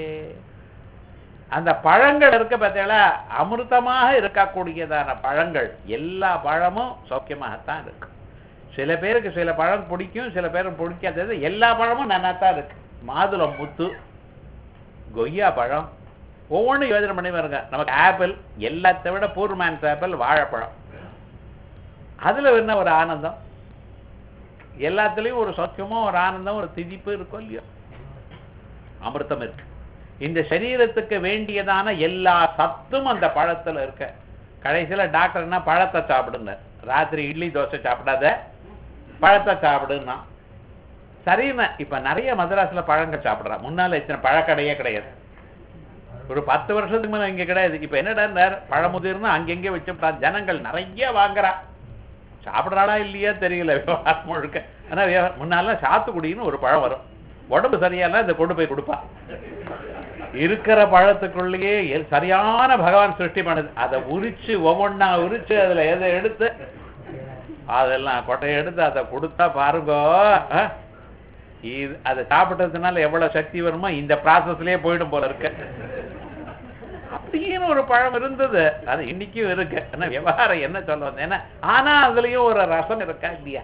அந்த பழங்கள் இருக்க பார்த்தீங்களா அமிர்தமாக இருக்கக்கூடியதான பழங்கள் எல்லா பழமும் சௌக்கியமாகத்தான் இருக்கு சில பேருக்கு சில பழம் பிடிக்கும் சில பேருக்கு பிடிக்காதது எல்லா பழமும் நன்னாத்தான் இருக்கு மாதுளம் முத்து கொய்யா பழம் ஒவ்வொன்றும் யோஜனை பண்ணி பாருங்க நமக்கு ஆப்பிள் எல்லாத்தை விட பூர்மேன்ஸ் ஆப்பிள் வாழைப்பழம் அதுல என்ன ஒரு ஆனந்தம் எல்லாத்துலயும் ஒரு சௌக்கியமும் ஒரு ஆனந்தம் ஒரு திதிப்பு இருக்கும் இல்லையோ அமிர்தம் இருக்கு இந்த சரீரத்துக்கு வேண்டியதான எல்லா சத்தும் அந்த பழத்துல இருக்க கடைசியில டாக்டர் என்ன பழத்தை சாப்பிடுங்க ராத்திரி இட்லி தோசை சாப்பிடாத பழத்தை சாப்பிடுன்னா சரிண்ணா இப்ப நிறைய மதராஸ்ல பழங்கள் சாப்பிடுறான் முன்னால இத்தனை பழக்கடையே கிடையாது ஒரு பத்து வருஷத்துக்கு முன்ன இங்க கிடையாது இப்ப என்னடா பழமுதிர்னு அங்கெங்கே வச்சுட்டான் ஜனங்கள் நிறைய வாங்குறா சாப்பிடுறாளா இல்லையா தெரியல விவகாரம் முழுக்க ஆனா விவகாரம் முன்னால சாத்துக்குடின்னு ஒரு பழம் வரும் உடம்பு சரியால இதை கொண்டு போய் கொடுப்பா இருக்கிற பழத்துக்குள்ளேயே எல்- சரியான பகவான் சிருஷ்டி பண்ணுது அதை உரிச்சு ஒவ்வொன்னா உரிச்சு அதுல எதை எடுத்து அதெல்லாம் கொட்டையை எடுத்து அதை கொடுத்தா பாருங்க ஆ? இது அதை சாப்பிட்டதுனால எவ்வளவு சக்தி வருமோ இந்த ப்ராசஸ்லயே போயிடும் போல இருக்கு அப்படின்னு ஒரு பழம் இருந்தது அது இன்னைக்கும் இருக்கு ஆனா விவகாரம் என்ன சொல்ல வந்தேன் ஏன்னா ஆனா அதுலயும் ஒரு ரசம் இருக்கா இல்லையா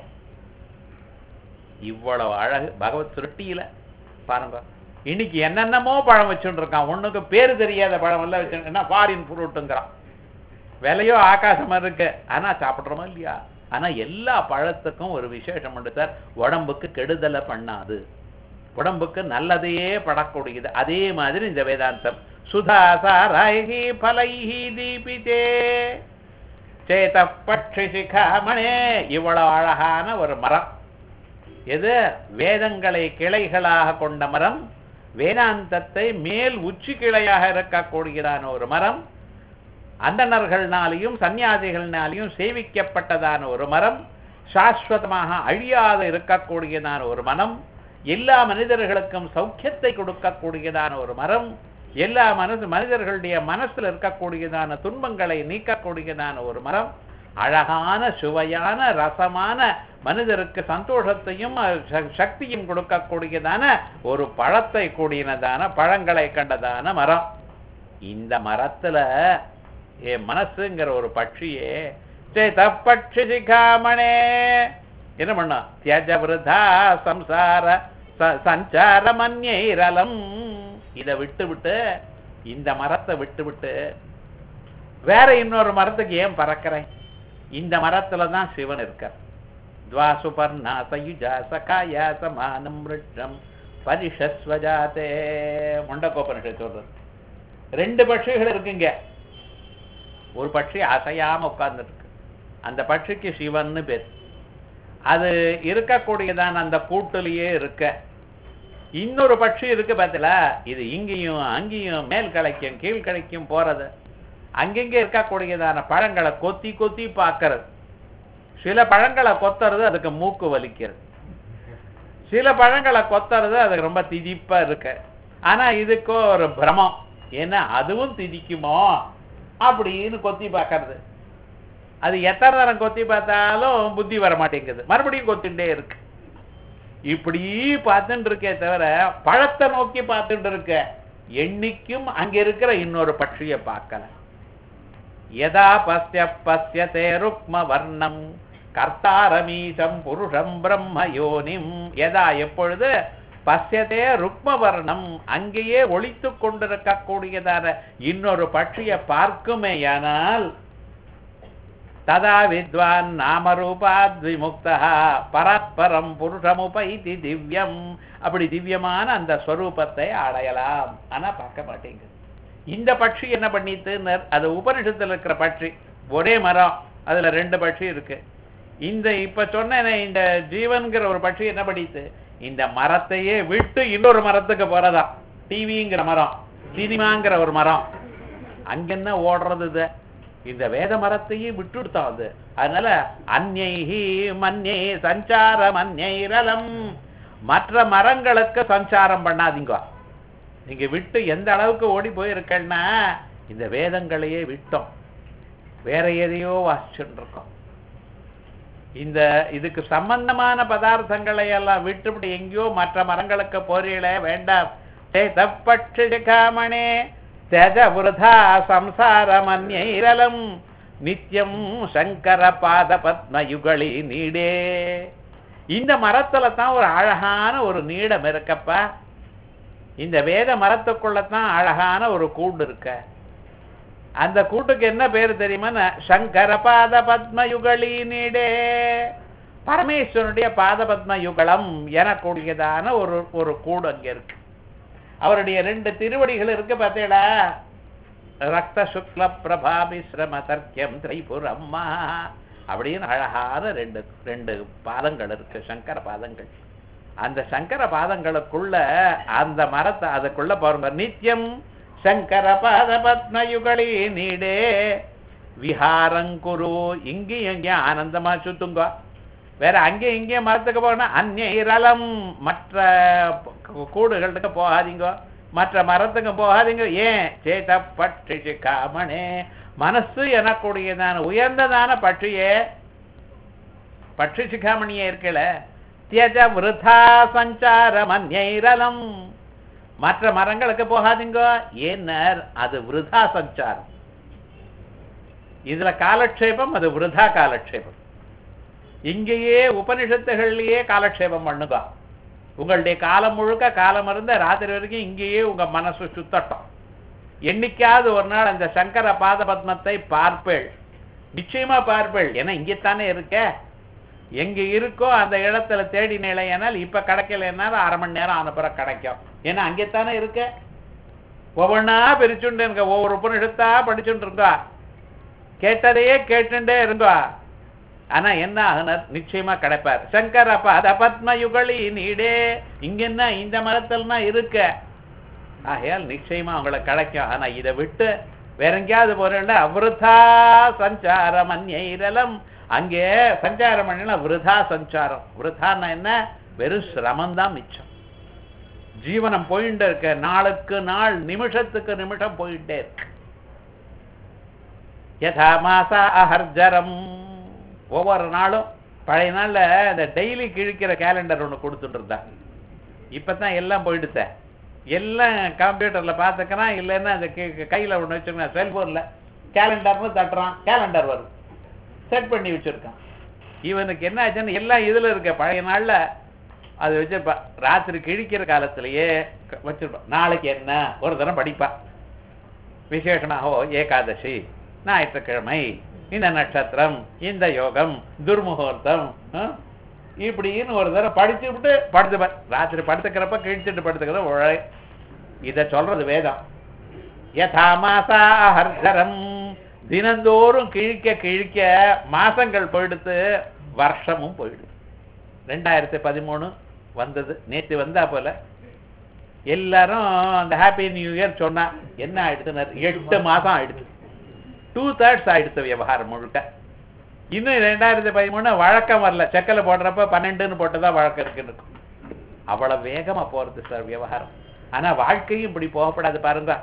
இவ்வளவு அழகு பகவத் சிருஷ்டியில பாருங்க இன்னைக்கு என்னென்னமோ பழம் வச்சுட்டு இருக்கான் ஒண்ணுக்கு பேரு தெரியாத பழம் எல்லாம் வச்சு என்ன ஃபாரின் ஃப்ரூட்டுங்கிறான் விலையோ ஆகாசமா இருக்கு ஆனா சாப்பிடுறோமா இல்லையா ஆனா எல்லா பழத்துக்கும் ஒரு விசேஷம் உண்டு சார் உடம்புக்கு கெடுதலை பண்ணாது உடம்புக்கு நல்லதையே படக்கூடியது அதே மாதிரி இந்த வேதாந்தம் சுதாசாராயி பலைஹி தீபிதே சேத பட்சி சிகாமணே இவ்வளவு அழகான ஒரு மரம் எது வேதங்களை கிளைகளாக கொண்ட மரம் வேதாந்தத்தை மேல் உச்சி கிளையாக இருக்கக்கூடியதான ஒரு மரம் அந்தணர்கள்னாலையும் சன்னியாசிகள்னாலையும் சேவிக்கப்பட்டதான ஒரு மரம் சாஸ்வதமாக அழியாத இருக்கக்கூடியதான ஒரு மரம் எல்லா மனிதர்களுக்கும் சௌக்கியத்தை கொடுக்கக்கூடியதான ஒரு மரம் எல்லா மனசு மனிதர்களுடைய மனசுல இருக்கக்கூடியதான துன்பங்களை நீக்கக்கூடியதான ஒரு மரம் அழகான சுவையான ரசமான மனிதருக்கு சந்தோஷத்தையும் அஹ், ச- சக்தியும் கொடுக்கக்கூடியதான ஒரு பழத்தை கூடியதான பழங்களை கண்டதான மரம் இந்த மரத்துல என் மனசுங்கிற ஒரு பட்சியே சேத பட்சி சிகாமணே என்ன பண்ணா தியஜ விருதா சம்சார ச- சஞ்சார மன்யைரலம் இதை விட்டு விட்டு இந்த மரத்தை விட்டு விட்டு வேற இன்னொரு மரத்துக்கு ஏன் பறக்கிறேன் இந்த மரத்துல தான் சிவன் இருக்கார் துவா சுபர்ணா சயுஜா சகாயா சமானம் ரிஷம் பரிஷஸ்வஜாதே முண்டகோபனிஷத் சொல்றது ரெண்டு பட்சிகள் இருக்குங்க ஒரு பட்சி அசையாம உட்கார்ந்துருக்கு அந்த பட்சிக்கு சிவன்னு பேர் அது இருக்கக்கூடியதான அந்த கூட்டுலயே இருக்க இன்னொரு பட்சி இருக்கு பார்த்தீங்களா இது இங்கேயும் அங்கேயும் மேல் கலைக்கும் கீழ் கலைக்கும் போறது அங்கங்க இருக்கக்கூடியதான பழங்களை கொத்தி கொத்தி பார்க்கறது சில பழங்களை கொத்துறது அதுக்கு மூக்கு வலிக்கிறது சில பழங்களை கொத்துறது அதுக்கு ரொம்ப திதிப்பா இருக்கு ஆனா இதுக்கோ ஒரு பிரமம் ஏன்னா அதுவும் திதிக்குமோ அப்படின்னு கொத்தி பார்க்கறது அது எத்தனை நேரம் கொத்தி பார்த்தாலும் புத்தி வர மாட்டேங்குது மறுபடியும் கொத்திண்டே இருக்கு இப்படி பார்த்துட்டு இருக்கே தவிர பழத்தை நோக்கி பார்த்துட்டு இருக்க என்னைக்கும் அங்க இருக்கிற இன்னொரு பட்சியை பார்க்கல யதா பஸ்ய பஸ்யதே ருக்ம வர்ணம் கர்த்தாரமீசம் புருஷம் பிரம்ம யோனிம் யதா எப்பொழுது பஸ்யதே ருக்ம வர்ணம் அங்கேயே ஒளித்து கொண்டிருக்கக்கூடியதான இன்னொரு பட்சியை பார்க்குமேயானால் ததா வித்வான் நாமரூபாத் விமுக்தா பரஸ்பரம் புருஷமுபைதி திவ்யம் அப்படி திவ்யமான அந்த ஸ்வரூபத்தை அடையலாம் ஆனா பார்க்க மாட்டேங்குது இந்த பட்சி என்ன பண்ணிட்டுன்னு அது உபனிஷத்துல இருக்கிற பட்சி ஒரே மரம் அதுல ரெண்டு பட்சி இருக்கு இந்த இப்ப சொன்னேனே இந்த ஜீவன்கிற ஒரு பட்சி என்ன பண்ணிட்டு இந்த மரத்தையே விட்டு இன்னொரு மரத்துக்கு போறதா டிவிங்கிற மரம் சினிமாங்கிற ஒரு மரம் அங்கென்ன ஓடுறது இது இந்த வேத மரத்தையே விட்டுடுத்தான் அது அதனால அந்நைஹி மன்யை சஞ்சாரம் அந்நைரலம் மற்ற மரங்களுக்கு சஞ்சாரம் பண்ணாதீங்க நீங்க விட்டு எந்த அளவுக்கு ஓடி போயிருக்கேன்னா இந்த வேதங்களையே விட்டோம் வேற எதையோ வாசிச்சுட்டு இருக்கோம் இந்த இதுக்கு சம்பந்தமான பதார்த்தங்களை எல்லாம் விட்டுவிட்டு எங்கேயோ மற்ற மரங்களுக்கு போறீங்களே வேண்டாம் சேதப்பட்சிகாமணே தெஜ விருதா சம்சாரமன்யைரலம் நித்யம் சங்கர பாத பத்மயுகளி நீடே இந்த மரத்துல தான் ஒரு அழகான ஒரு நீடம் இருக்கப்பா இந்த வேத மரத்துக்குள்ளதான் அழகான ஒரு கூண்டு இருக்க அந்த கூட்டுக்கு என்ன பேரு தெரியுமா சங்கர பாத பத்மயுகளி நீடே பரமேஸ்வரனுடைய பாத பத்ம யுகலம் எனக்கூடியதான ஒரு ஒரு கூடு அங்க இருக்கு அவருடைய ரெண்டு திருவடிகள் இருக்கு பார்த்தீங்களா ரக்த சுக்ல பிரபாபிஸ்ரம தர்க்கியம் திரைபுரம்மா அப்படின்னு அழகான ரெண்டு ரெண்டு பாதங்கள் இருக்கு சங்கர பாதங்கள் அந்த சங்கர பாதங்களுக்குள்ள அந்த மரத்தை அதுக்குள்ள பாருங்க நித்தியம் சங்கர பாத பத்மயுகளி நீடே விஹாரங்குரு இங்கேயும் எங்கேயும் ஆனந்தமா சுத்துங்க வேற அங்கேயும் இங்கேயும் மரத்துக்கு போனா அந்நிய இரலம் மற்ற கூ- கூடுகளுக்கு போகாதீங்க மற்ற மரத்துக்கு போகாதீங்க ஏன் சேத பட்சி காமனே மனசு எனக்கூடியதான உயர்ந்ததான பட்சியே பட்சி சிகாமணியே இருக்கல தியஜ விருதா சஞ்சாரம் அந்நைரலம் மற்ற மரங்களுக்கு போகாதீங்க ஏன்னர் அது விருதா சஞ்சாரம் இதுல காலக்ஷேபம் அது விருதா காலக்ஷேபம் இங்கேயே உபனிஷத்துகள்லயே காலக்ஷேபம் பண்ணுங்க உங்களுடைய காலம் முழுக்க காலம் இருந்த ராத்திரி வரைக்கும் இங்கேயே உங்க மனசு சுத்தட்டும் என்னைக்காவது ஒரு நாள் அந்த சங்கர பாத பத்மத்தை பார்ப்பேள் நிச்சயமா பார்ப்பேள் ஏன்னா இங்கேத்தானே இருக்க எங்க இருக்கோ அந்த இடத்துல தேடி நிலையானால் இப்ப கிடைக்கலனாலும் அரை மணி நேரம் ஆன பிறகு கிடைக்கும் ஏன்னா அங்கேத்தானே இருக்க ஒவ்வொன்றா பிரிச்சுண்டு இருக்க ஒவ்வொரு உபனிஷத்தா படிச்சுட்டு இருக்கா கேட்டதையே கேட்டுட்டே இருங்கோ ஆனா என்ன ஆகுனர் நிச்சயமா கிடைப்பார் சங்கர பாத பத்ம யுகலி நீடே இங்க என்ன இந்த மரத்தில்னா இருக்க ஆகையால் நிச்சயமா உங்களுக்கு கிடைக்கும் ஆனா இதை விட்டு வேற எங்கேயாவது போறேன்ல அவிருதா சஞ்சாரம் அந்நைரலம் அங்கே சஞ்சாரம் பண்ணினா விருதா சஞ்சாரம் விருதான்னா என்ன வெறும் சிரமம் தான் மிச்சம் ஜீவனம் போயிட்டே இருக்க நாளுக்கு நாள் நிமிஷத்துக்கு நிமிஷம் போயிட்டே இருக்கு யதா மாசா அஹர்ஜரம் ஒவ்வொரு நாளும் பழைய நாள்ல இந்த டெய்லி கிழிக்கிற கேலண்டர் ஒண்ணு கொடுத்துட்டு இருந்தாங்க இப்பதான் எல்லாம் போயிடுத்த எல்லாம் கம்ப்யூட்டர்ல பாத்துக்கிறான் இல்லைன்னா அந்த கி- கையில ஒண்ணு வச்சுக்கணும் செல்போன்ல கேலண்டர்னு தட்டுறான் கேலண்டர் வரும் செட் பண்ணி வச்சிருக்கான் இவனுக்கு என்ன ஆச்சுன்னு எல்லாம் இதுல இருக்க பழைய நாள்ல அது வச்சிருப்பா ராத்திரி கிழிக்கிற காலத்திலேயே க- வச்சிருப்பான் நாளைக்கு என்ன ஒரு தரம் படிப்பா விசேஷமாக ஏகாதசி ஞாயிற்றுக்கிழமை இந்த நட்சத்திரம் இந்த யோகம் துர்முகூர்த்தம் ஆ? இப்படின்னு ஒரு தடவை படிச்சு விட்டு படுத்துப்பார் ராத்திரி படுத்துக்கிறப்ப கிழிச்சிட்டு படுத்துக்கிற உழை இத சொல்றது வேதம் யதா மாசா ஹர்ஷரம் தினந்தோறும் கிழிக்க கிழிக்க மாசங்கள் போயிடுத்து வருஷமும் போயிடுது ரெண்டாயிரத்தி பதிமூணு வந்தது நேத்து வந்தா போல எல்லாரும் அந்த ஹாப்பி நியூ இயர் சொன்னா என்ன ஆயிடுச்சுன்னா எட்டு மாசம் ஆயிடுச்சு டூ தேர்ட்ஸ் ஆயிடுச்சு விவகாரம் முழுக்க இன்னும் ரெண்டாயிரத்தி பதிமூணு வழக்கம் வரல செக்கல போடுறப்ப பன்னெண்டுன்னு போட்டுதான் வழக்கம் இருக்குன்னு இருக்கும். அவ்வளவு வேகமா போறது சார் விவகாரம் ஆனா வாழ்க்கையும் இப்படி போகப்படாது பாருங்க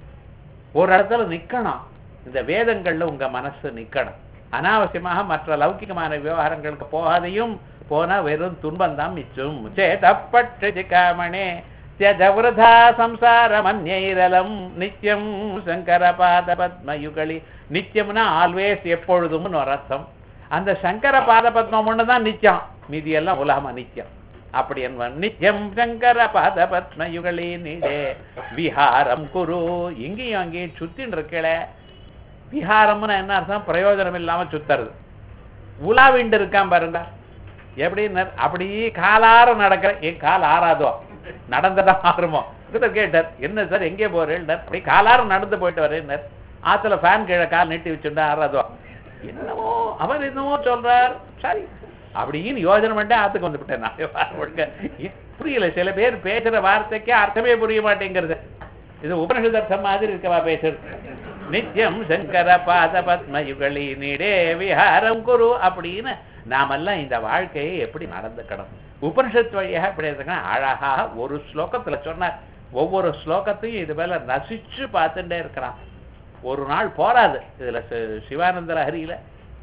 ஒரு இடத்துல நிக்கணும் இந்த வேதங்கள்ல உங்க மனசு நிக்கணும் அனாவசியமாக மற்ற லௌகிகமான விவகாரங்களுக்கு போகாதையும் போனா வெறும் துன்பம் தான் மிச்சும் சேதப்பட்டு காமணே தியஜவிரதா சம்சாரமன்யைரலம் நித்யம் சங்கர பாத பத்மயுகளி நித்தியம்னா ஆல்வேஸ் எப்பொழுதும்னு ஒரு அர்த்தம் அந்த சங்கர பாத பத்மம் ஒண்ணு தான் நித்தியம் மீதி எல்லாம் உலகமா நித்தியம் அப்படி என்பன் நித்தியம் சங்கர பாத பத்மயுகளி நீடே விஹாரம் குரு இங்கேயும் அங்கேயும் சுத்தின்னு இருக்கல விஹாரம்னு என்ன அர்த்தம் பிரயோஜனம் இல்லாம சுத்துறது உலாவிண்டு இருக்கான் பாருங்க எப்படின்னு அப்படி காலார நடக்கிற என் கால் ஆறாதோ நடந்துதான் ஆறுமோ இவர் கேட்டார் என்ன சார் எங்கே போறேன் அப்படி காலார நடந்து போயிட்டு வரேன் ஆத்துல ஃபேன் கீழே கால் நீட்டி வச்சுட்டா ஆறாதோ என்னமோ அவர் என்னமோ சொல்றார் சரி அப்படின்னு யோசனை பண்ணிட்டு ஆத்துக்கு வந்து விட்டேன் நான் வாரம் முழுக்க. ஏன் புரியல சில பேர் பேசுற வார்த்தைக்கே அர்த்தமே புரிய மாட்டேங்கிறது இது உபனிஷத் அர்த்தம் மாதிரி இருக்கவா பேசுறது நித்யம் சங்கர பாத பத்ம யுகலி நீடே விஹாரம் குரு அப்படின்னு நாமெல்லாம் இந்த வாழ்க்கையை எப்படி நடந்துக்கணும் உபனிஷத் வழியாக இப்படி இருக்கணும் அழகா ஒரு ஸ்லோகத்துல சொன்னார் ஒவ்வொரு ஸ்லோகத்தையும் இது மேல ரசிச்சு பார்த்துட்டே இருக்கிறான் ஒரு நாள் போராது இதுல சி- சிவானந்த லஹரியில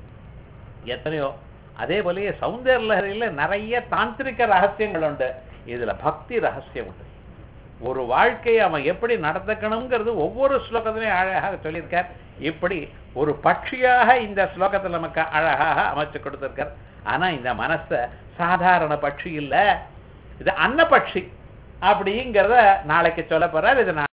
எத்தனையோ அதே போலயே சௌந்தர்ய லஹரியில நிறைய தாந்திரிக ரகசியங்கள் உண்டு இதுல பக்தி ரகசியம் உண்டு ஒரு வாழ்க்கையை அவன் எப்படி நடந்துக்கணுங்கிறது ஒவ்வொரு ஸ்லோகத்திலையும் அழகாக சொல்லியிருக்கார் இப்படி ஒரு பட்சியாக இந்த ஸ்லோகத்துல நமக்கு அழகாக அமைச்சு கொடுத்திருக்கார் ஆனா இந்த மனச சாதாரண பட்சி இல்ல இது அன்ன பட்சி அப்படிங்கிறத நாளைக்கு சொல்ல போறார் இது நான்